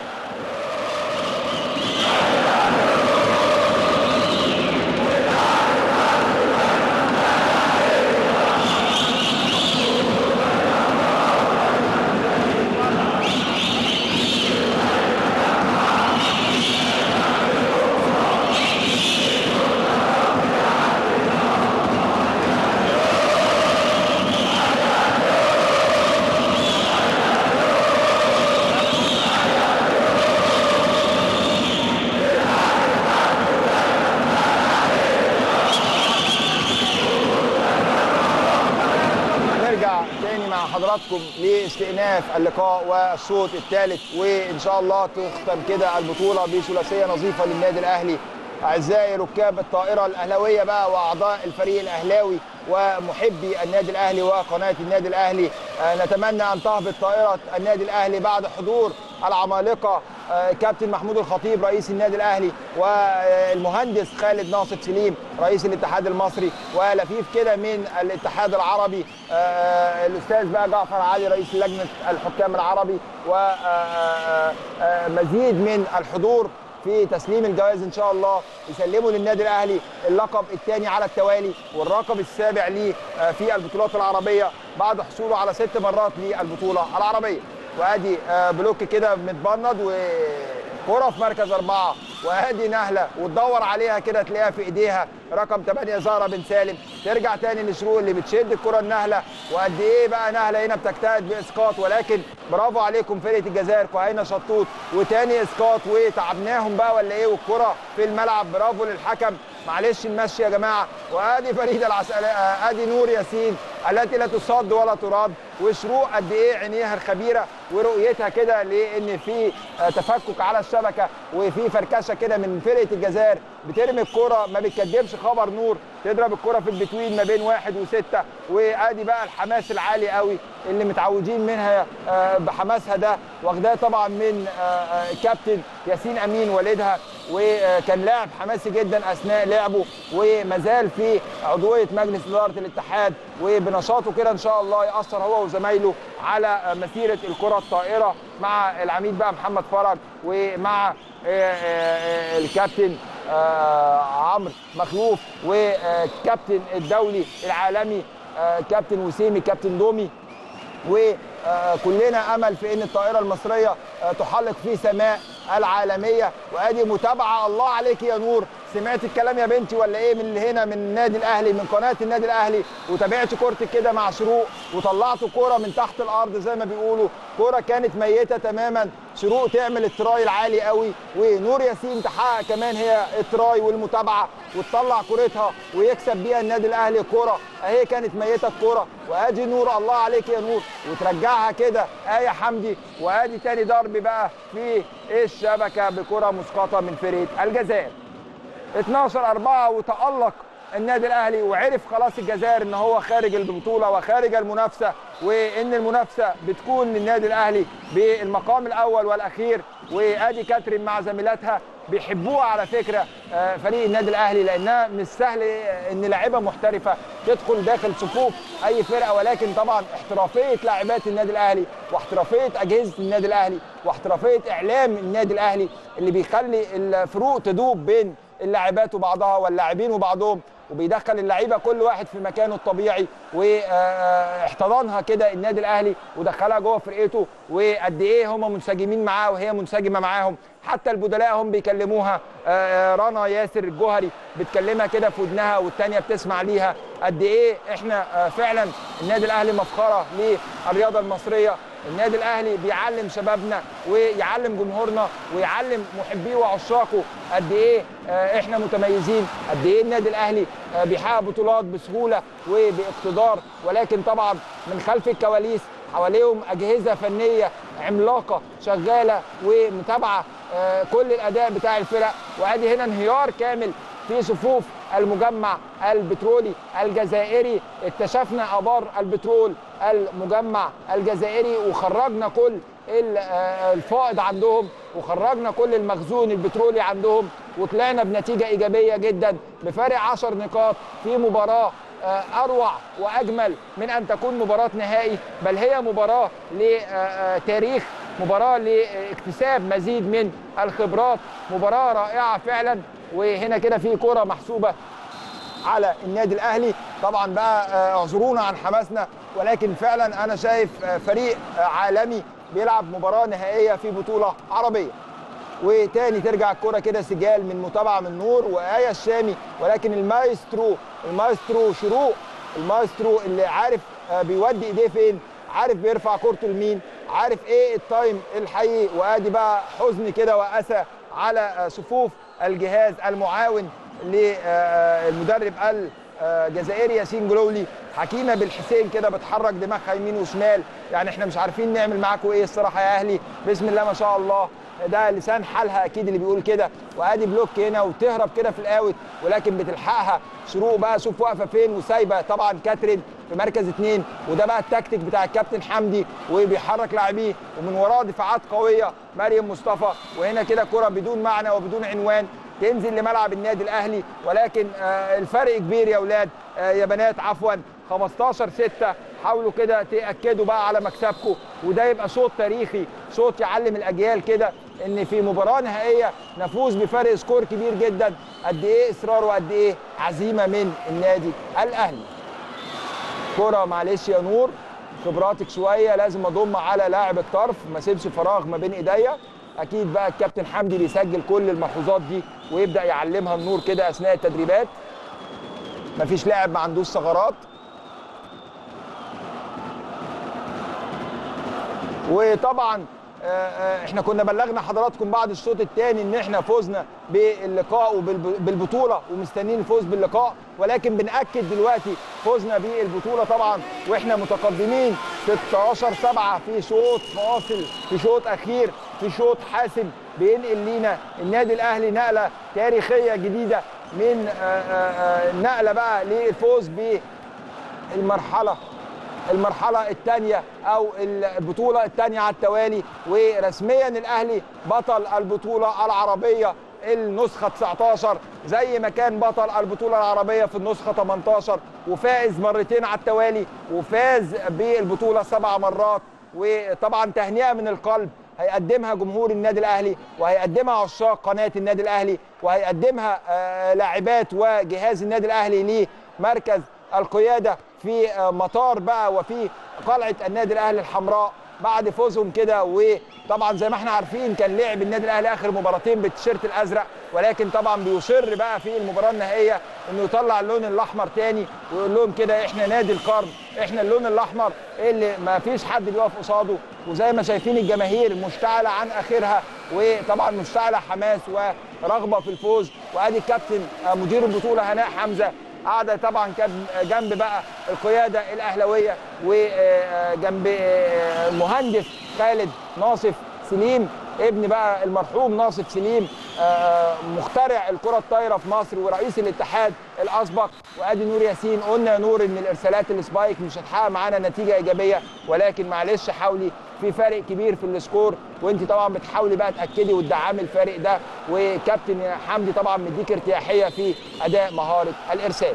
نرجع تاني مع حضراتكم لاستئناف اللقاء والشوط الثالث وان شاء الله تختم كده البطوله بثلاثيه نظيفه للنادي الاهلي اعزائي ركاب الطائره الاهلاويه بقى واعضاء الفريق الاهلاوي ومحبي النادي الاهلي وقناه النادي الاهلي آه، نتمنى ان تهبط طائره النادي الاهلي بعد حضور العمالقه آه، كابتن محمود الخطيب رئيس النادي الاهلي والمهندس خالد ناصر سليم رئيس الاتحاد المصري ولفيف كده من الاتحاد العربي آه، الاستاذ بقى جعفر علي رئيس لجنه الحكام العربي ومزيد من الحضور في تسليم الجوائز ان شاء الله يسلموا للنادي الاهلي اللقب الثاني على التوالي والرقم السابع ليه آه، في البطولات العربيه بعد حصوله على ست مرات للبطوله العربيه وادي آه، بلوك كده متبند وكره في مركز اربعه وادي نهله وتدور عليها كده تلاقيها في ايديها رقم 8 زهره بن سالم ترجع تاني لشروق اللي بتشد الكره النهله وقد ايه بقى نهله هنا بتجتهد باسقاط ولكن برافو عليكم فرقه الجزائر كوهينه شطوط وتاني اسقاط وتعبناهم بقى ولا ايه والكره في الملعب برافو للحكم معلش نمشي يا جماعه وادي فريده العسقلاني ادي نور ياسين التي لا تصد ولا تراد وشروق قد ايه عينيها الخبيره ورؤيتها كده لان في آه، تفكك على الشبكه وفي فركشه كده من فرقه الجزائر بترمي الكره ما بتكدبش خبر نور تضرب الكره في البتوين ما بين واحد وسته وادي بقى الحماس العالي قوي اللي متعودين منها آه، بحماسها ده واخداه طبعا من آه، آه، كابتن ياسين امين والدها وكان لاعب حماسي جدا اثناء لعبه ومازال في عضويه مجلس اداره الاتحاد وبنشاطه كده ان شاء الله ياثر هو وزمايله على مسيره الكره الطائره مع العميد بقى محمد فرج ومع آه، آه، الكابتن آه، عمرو مخلوف وكابتن الدولي العالمي آه، كابتن وسيمي كابتن دومي وكلنا امل في ان الطائره المصريه آه، تحلق في سماء العالميه وادي متابعه الله عليك يا نور سمعت الكلام يا بنتي ولا ايه من اللي هنا من النادي الاهلي من قناه النادي الاهلي وتابعت كورتك كده مع شروق وطلعت كوره من تحت الارض زي ما بيقولوا كوره كانت ميته تماما شروق تعمل التراي العالي قوي ونور ياسين تحقق كمان هي التراي والمتابعه وتطلع كورتها ويكسب بيها النادي الاهلي كوره اهي كانت ميته الكوره وادي نور الله عليك يا نور وترجعها كده ايه حمدي وادي تاني ضرب بقى في الشبكه بكره مسقطه من فرقه الجزائر 12 4 وتألق النادي الاهلي وعرف خلاص الجزائر ان هو خارج البطوله وخارج المنافسه وان المنافسه بتكون للنادي الاهلي بالمقام الاول والاخير وادي كاترين مع زميلاتها بيحبوها على فكره آه، فريق النادي الاهلي لانها مش سهل ان لاعيبه محترفه تدخل داخل صفوف اي فرقه ولكن طبعا احترافيه لاعبات النادي الاهلي واحترافيه اجهزه النادي الاهلي واحترافيه اعلام النادي الاهلي اللي بيخلي الفروق تدوب بين اللاعبات وبعضها واللاعبين وبعضهم وبيدخل اللعيبه كل واحد في مكانه الطبيعي واحتضنها كده النادي الاهلي ودخلها جوه فرقته وقد ايه هم منسجمين معاه وهي منسجمه معاهم حتى البدلاء هم بيكلموها آه، آه، رنا ياسر الجوهري بتكلمها كده في ودنها والتانيه بتسمع ليها قد ايه احنا آه، فعلا النادي الاهلي مفخره للرياضه المصريه النادي الاهلي بيعلم شبابنا ويعلم جمهورنا ويعلم محبيه وعشاقه قد ايه آه، احنا متميزين قد ايه النادي الاهلي آه، بيحقق بطولات بسهوله وباقتدار ولكن طبعا من خلف الكواليس حواليهم اجهزه فنيه عملاقه شغاله ومتابعه آه، كل الاداء بتاع الفرق وادي هنا انهيار كامل في صفوف المجمع البترولي الجزائري اكتشفنا ابار البترول المجمع الجزائري وخرجنا كل ال- آه، الفائض عندهم وخرجنا كل المخزون البترولي عندهم وطلعنا بنتيجه ايجابيه جدا بفارق 10 نقاط في مباراه آه، اروع واجمل من ان تكون مباراه نهائي بل هي مباراه لتاريخ مباراه لاكتساب مزيد من الخبرات مباراه رائعه فعلا وهنا كده في كره محسوبه على النادي الاهلي طبعا بقى آه، اعذرونا عن حماسنا ولكن فعلا انا شايف آه، فريق آه، عالمي بيلعب مباراه نهائيه في بطوله عربيه وتاني ترجع الكرة كده سجال من متابعة من نور وآية الشامي ولكن المايسترو المايسترو شروق المايسترو اللي عارف آه، بيودي ايديه فين عارف بيرفع كورته لمين عارف ايه التايم الحقيقي وادي بقى حزن كده واسى على آه، صفوف الجهاز المعاون للمدرب الجزائري ياسين جلولي حكيمه بالحسين كده بتحرك دماغها يمين وشمال يعني احنا مش عارفين نعمل معاكم ايه الصراحه يا اهلي بسم الله ما شاء الله ده لسان حالها اكيد اللي بيقول كده وادي بلوك هنا وتهرب كده في الاوت ولكن بتلحقها شروق بقى شوف واقفه فين وسايبه طبعا كاترين في مركز اثنين وده بقى التكتيك بتاع الكابتن حمدي وبيحرك لاعبيه ومن وراه دفاعات قويه مريم مصطفى وهنا كده كره بدون معنى وبدون عنوان تنزل لملعب النادي الاهلي ولكن آه، الفرق كبير يا اولاد آه، يا بنات عفوا 15 6 حاولوا كده تاكدوا بقى على مكسبكم وده يبقى شوط تاريخي شوط يعلم الاجيال كده ان في مباراه نهائيه نفوز بفرق سكور كبير جدا قد ايه اصرار وقد ايه عزيمه من النادي الاهلي كرة معلش يا نور خبراتك شويه لازم اضم على لاعب الطرف ما اسيبش فراغ ما بين ايديا اكيد بقى الكابتن حمدي بيسجل كل الملحوظات دي ويبدا يعلمها النور كده اثناء التدريبات مفيش لاعب ما عندوش ثغرات وطبعا آه، آه، احنا كنا بلغنا حضراتكم بعد الشوط الثاني ان احنا فزنا باللقاء وبالبطوله ومستنيين الفوز باللقاء ولكن بناكد دلوقتي فزنا بالبطوله طبعا واحنا متقدمين 16 7 في شوط فاصل في شوط اخير في شوط حاسم بينقل لينا النادي الاهلي نقله تاريخيه جديده من آه، آه، آه، نقله بقى للفوز بالمرحله المرحلة الثانية أو البطولة الثانية على التوالي ورسميا الأهلي بطل البطولة العربية النسخة 19 زي ما كان بطل البطولة العربية في النسخة 18 وفائز مرتين على التوالي وفاز بالبطولة سبع مرات وطبعا تهنئة من القلب هيقدمها جمهور النادي الاهلي وهيقدمها عشاق قناه النادي الاهلي وهيقدمها آه، لاعبات وجهاز النادي الاهلي لمركز القياده في آه، مطار بقى وفي قلعه النادي الاهلي الحمراء بعد فوزهم كده وطبعا زي ما احنا عارفين كان لعب النادي الاهلي اخر مباراتين بالتيشيرت الازرق ولكن طبعا بيصر بقى في المباراه النهائيه انه يطلع اللون الاحمر تاني ويقول لهم كده احنا نادي القرن احنا اللون الاحمر اللي ما فيش حد بيقف قصاده وزي ما شايفين الجماهير مشتعله عن اخرها وطبعا مشتعله حماس ورغبه في الفوز وادي الكابتن آه، مدير البطوله هناء حمزه قاعده طبعا كان جنب بقى القياده الاهلاويه وجنب المهندس خالد ناصف سليم ابن بقى المرحوم ناصف سليم آه، مخترع الكره الطايره في مصر ورئيس الاتحاد الاسبق وادي نور ياسين قلنا يا نور ان الارسالات السبايك مش هتحقق معانا نتيجه ايجابيه ولكن معلش حاولي في فرق كبير في السكور وانت طبعا بتحاولي بقى تاكدي وتدعمي الفارق ده وكابتن حمدي طبعا مديك ارتياحيه في اداء مهاره الارسال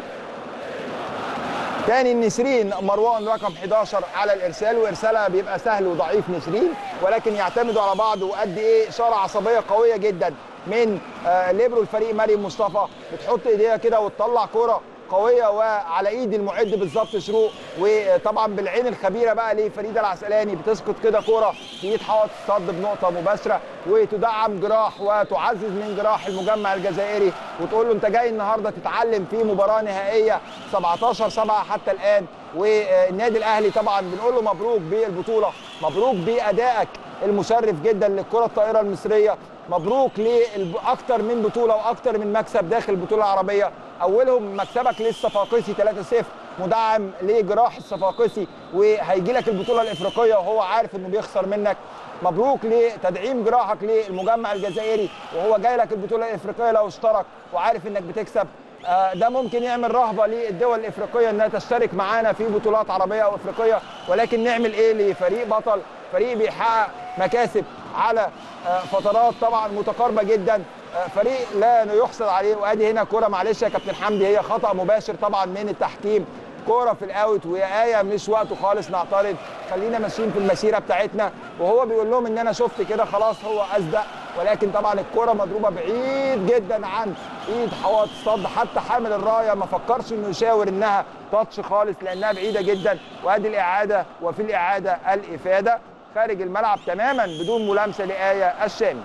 تاني نسرين مروان رقم 11 على الارسال وارسالها بيبقى سهل وضعيف نسرين ولكن يعتمدوا على بعض وقد ايه اشاره عصبيه قويه جدا من آه، ليبرو الفريق مريم مصطفى بتحط ايديها كده وتطلع كره قويه وعلى ايد المعد بالظبط شروق وطبعا بالعين الخبيره بقى لفريده العسقلاني بتسقط كده كوره في ايد حائط الصد بنقطه مباشره وتدعم جراح وتعزز من جراح المجمع الجزائري وتقول له انت جاي النهارده تتعلم في مباراه نهائيه 17 7 حتى الان والنادي الاهلي طبعا بنقول له مبروك بالبطوله مبروك بادائك المشرف جدا للكره الطائره المصريه مبروك لاكثر من بطوله واكثر من مكسب داخل البطوله العربيه اولهم مكسبك للصفاقسي 3-0 مدعم لجراح الصفاقسي وهيجي لك البطوله الافريقيه وهو عارف انه بيخسر منك مبروك لتدعيم جراحك للمجمع الجزائري وهو جاي لك البطوله الافريقيه لو اشترك وعارف انك بتكسب ده ممكن يعمل رهبه للدول الافريقيه انها تشترك معانا في بطولات عربيه او افريقيه ولكن نعمل ايه لفريق بطل فريق بيحقق مكاسب على فترات طبعا متقاربه جدا فريق لا يحصل عليه وادي هنا كوره معلش يا كابتن حمدي هي خطا مباشر طبعا من التحكيم كوره في الاوت ويا ايه مش وقته خالص نعترض خلينا ماشيين في المسيره بتاعتنا وهو بيقول لهم ان انا شفت كده خلاص هو اصدق ولكن طبعا الكوره مضروبه بعيد جدا عن ايد حوائط الصد حتى حامل الرايه ما فكرش انه يشاور انها تاتش خالص لانها بعيده جدا وادي الاعاده وفي الاعاده الافاده خارج الملعب تماما بدون ملامسه لايه الشامي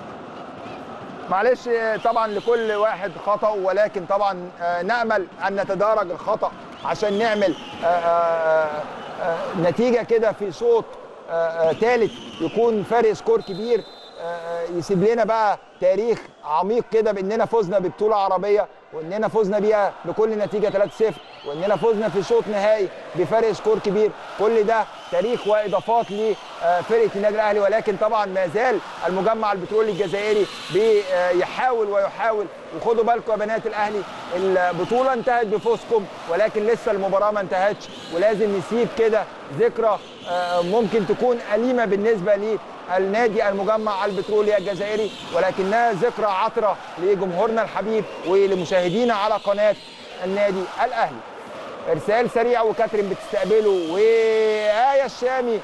معلش طبعا لكل واحد خطا ولكن طبعا نامل ان نتدارج الخطا عشان نعمل نتيجه كده في شوط ثالث يكون فارق سكور كبير يسيب لنا بقى تاريخ عميق كده باننا فزنا ببطوله عربيه واننا فزنا بيها بكل نتيجه 3-0 واننا فزنا في شوط نهائي بفرق سكور كبير كل ده تاريخ واضافات لفرقه النادي الاهلي ولكن طبعا ما زال المجمع البترولي الجزائري بيحاول ويحاول وخدوا بالكم يا بنات الاهلي البطوله انتهت بفوزكم ولكن لسه المباراه ما انتهتش ولازم نسيب كده ذكرى ممكن تكون اليمه بالنسبه لي النادي المجمع البترولي الجزائري ولكنها ذكرى عطره لجمهورنا الحبيب ولمشاهدينا على قناه النادي الاهلي ارسال سريع وكاترين بتستقبله وآية الشامي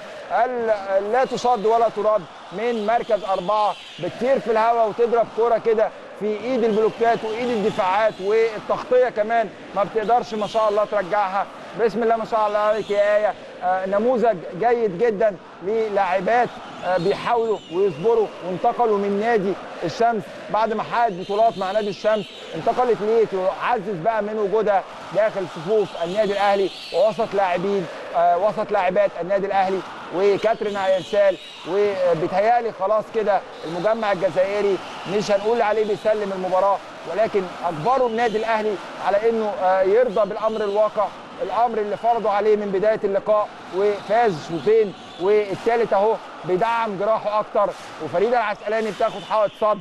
لا تصد ولا ترد من مركز أربعة بتطير في الهواء وتضرب كرة كده في ايد البلوكات وايد الدفاعات والتغطيه كمان ما بتقدرش ما شاء الله ترجعها بسم الله ما شاء الله عليك يا ايه آه نموذج جيد جدا للاعبات آه بيحاولوا ويصبروا وانتقلوا من نادي الشمس بعد ما حققت بطولات مع نادي الشمس انتقلت ليه تعزز بقى من وجودها داخل صفوف النادي الاهلي ووسط لاعبين آه وسط لاعبات النادي الاهلي وكاترين عيسال وبيتهيألي خلاص كده المجمع الجزائري مش هنقول عليه بيسلم المباراه ولكن اجبروا النادي الاهلي على انه يرضى بالامر الواقع الامر اللي فرضوا عليه من بدايه اللقاء وفاز شوطين والثالث اهو بيدعم جراحه اكتر وفريده العسقلاني بتاخد حائط صد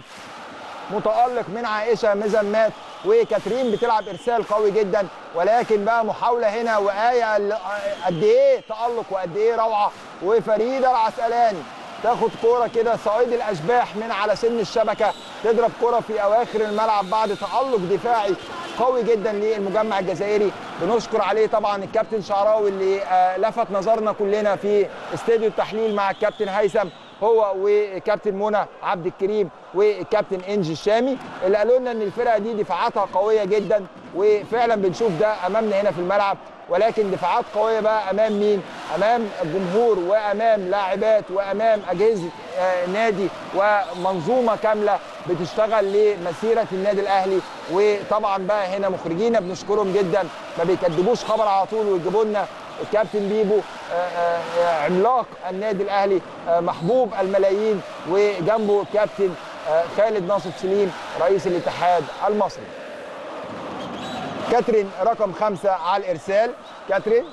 متالق من عائشه مزمات وكاترين بتلعب ارسال قوي جدا ولكن بقى محاوله هنا وايه قد ايه تالق وقد ايه روعه وفريده العسقلاني تاخد كوره كده صعيد الاشباح من على سن الشبكه تضرب كوره في اواخر الملعب بعد تالق دفاعي قوي جدا للمجمع الجزائري بنشكر عليه طبعا الكابتن شعراوي اللي لفت نظرنا كلنا في استوديو التحليل مع الكابتن هيثم هو وكابتن منى عبد الكريم والكابتن انجي الشامي اللي قالوا لنا ان الفرقه دي دفاعاتها قويه جدا وفعلا بنشوف ده امامنا هنا في الملعب ولكن دفاعات قويه بقى امام مين؟ امام الجمهور وامام لاعبات وامام اجهزه آه نادي ومنظومه كامله بتشتغل لمسيره النادي الاهلي وطبعا بقى هنا مخرجينا بنشكرهم جدا ما بيكدبوش خبر على طول ويجيبوا لنا الكابتن بيبو آآ آآ عملاق النادي الاهلي محبوب الملايين وجنبه الكابتن خالد ناصر سليم رئيس الاتحاد المصري كاترين رقم خمسة على الإرسال كاترين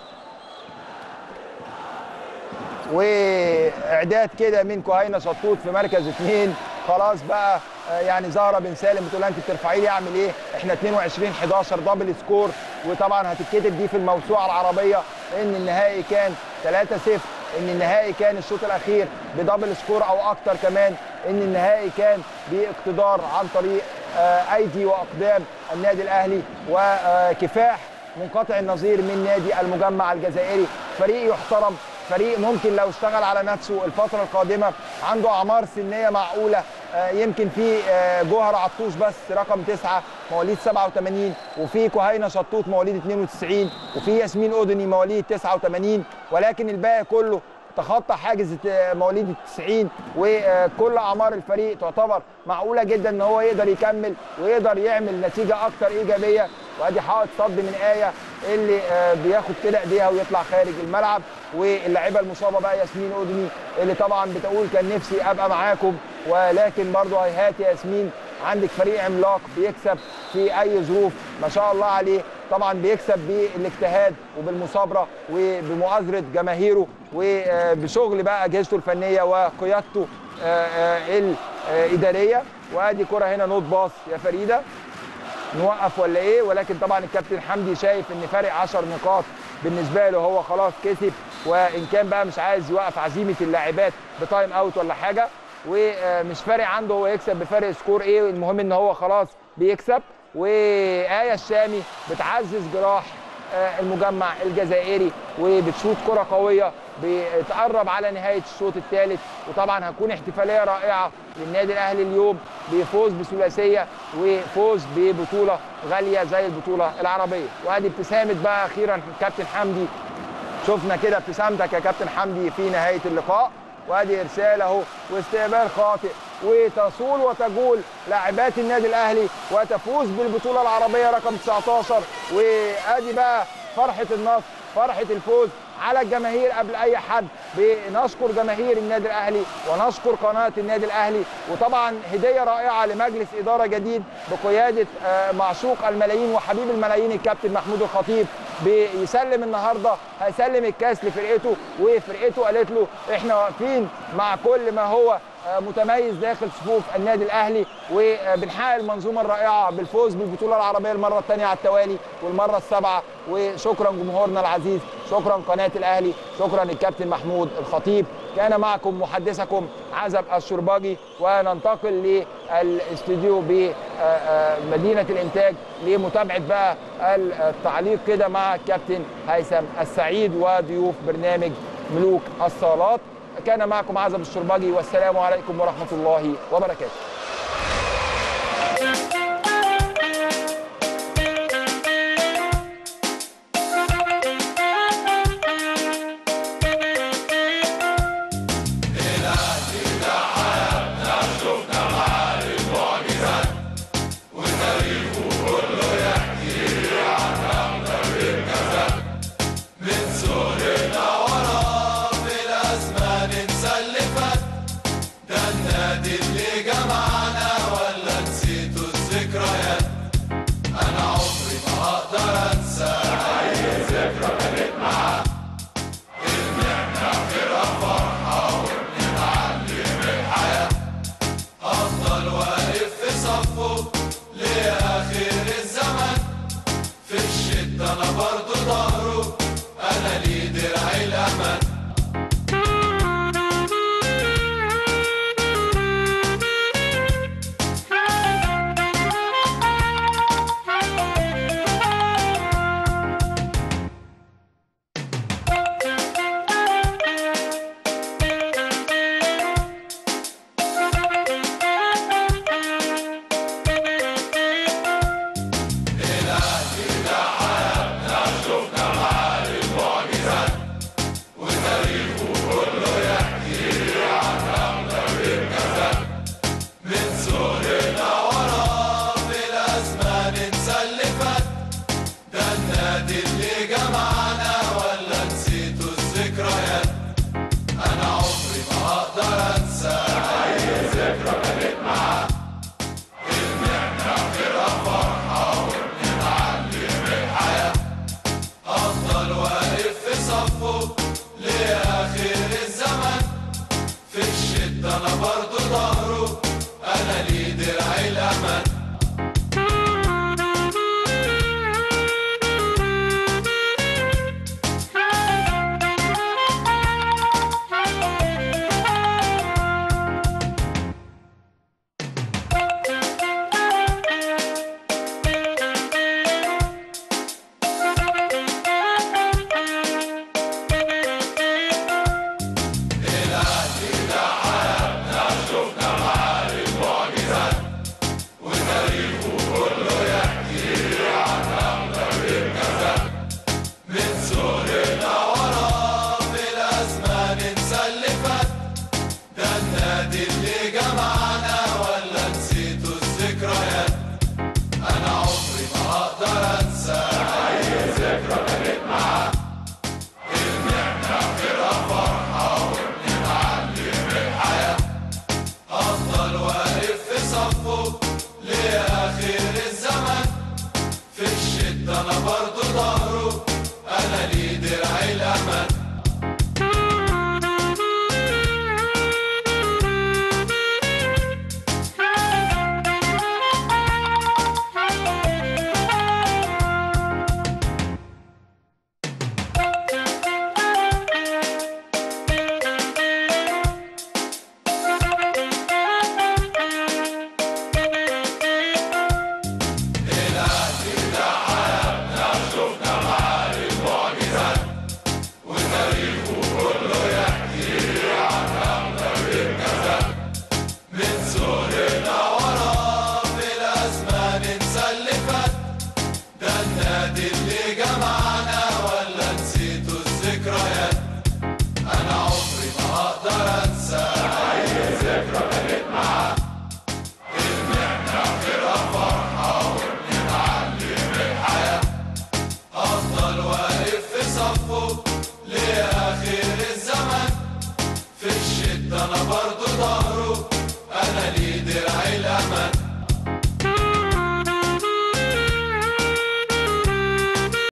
وإعداد كده من كهينة شطوط في مركز اثنين خلاص بقى يعني زهره بن سالم بتقول انت بترفعي لي اعمل ايه؟ احنا 22 11 دبل سكور وطبعا هتتكتب دي في الموسوعه العربيه ان النهائي كان 3 0 ان النهائي كان الشوط الاخير بدبل سكور او اكتر كمان ان النهائي كان باقتدار عن طريق ايدي واقدام النادي الاهلي وكفاح منقطع النظير من نادي المجمع الجزائري فريق يحترم فريق ممكن لو اشتغل على نفسه الفتره القادمه عنده اعمار سنيه معقوله آه، يمكن في آه، جوهر عطوش بس رقم تسعة مواليد 87 وفي كهينه شطوط مواليد 92 وفي ياسمين اودني مواليد 89 ولكن الباقي كله تخطى حاجز مواليد ال 90 وكل اعمار الفريق تعتبر معقوله جدا ان هو يقدر يكمل ويقدر يعمل نتيجه اكتر ايجابيه وادي حائط صد من ايه اللي آه، بياخد كده ايديها ويطلع خارج الملعب واللاعيبه المصابه بقى ياسمين اودني اللي طبعا بتقول كان نفسي ابقى معاكم ولكن برضه هيهات يا ياسمين عندك فريق عملاق بيكسب في اي ظروف ما شاء الله عليه طبعا بيكسب بالاجتهاد وبالمثابره وبمؤازره جماهيره وبشغل بقى اجهزته الفنيه وقيادته آه، آه، الاداريه وادي كره هنا نوت باص يا فريده نوقف ولا ايه ولكن طبعا الكابتن حمدي شايف ان فارق 10 نقاط بالنسبه له هو خلاص كسب وان كان بقى مش عايز يوقف عزيمه اللاعبات بتايم اوت ولا حاجه ومش فارق عنده هو يكسب بفارق سكور ايه المهم ان هو خلاص بيكسب وآية الشامي بتعزز جراح آه، المجمع الجزائري وبتشوط كرة قوية بتقرب على نهاية الشوط الثالث وطبعا هتكون احتفالية رائعة للنادي الأهلي اليوم بفوز بثلاثية وفوز ببطولة غالية زي البطولة العربية وادي ابتسامة بقى أخيرا كابتن حمدي شفنا كده ابتسامتك يا كابتن حمدي في نهاية اللقاء وادي ارسال اهو واستقبال خاطئ وتصول وتجول لاعبات النادي الاهلي وتفوز بالبطوله العربيه رقم 19 وادي بقى فرحه النصر فرحه الفوز على الجماهير قبل اي حد بنشكر جماهير النادي الاهلي ونشكر قناه النادي الاهلي وطبعا هديه رائعه لمجلس اداره جديد بقياده آه، معشوق الملايين وحبيب الملايين الكابتن محمود الخطيب بيسلم النهارده هيسلم الكاس لفرقته وفرقته قالت له احنا واقفين مع كل ما هو آه، متميز داخل صفوف النادي الاهلي وبنحقق المنظومه الرائعه بالفوز بالبطوله العربيه المره الثانيه على التوالي والمره السابعه وشكرا جمهورنا العزيز شكرا قناه الاهلي شكرا الكابتن محمود الخطيب كان معكم محدثكم عزب الشرباجي وننتقل للاستوديو بمدينه الانتاج لمتابعه بقى التعليق كده مع الكابتن هيثم السعيد وضيوف برنامج ملوك الصالات كان معكم عزب الشرباجي والسلام عليكم ورحمه الله وبركاته في الشدة أنا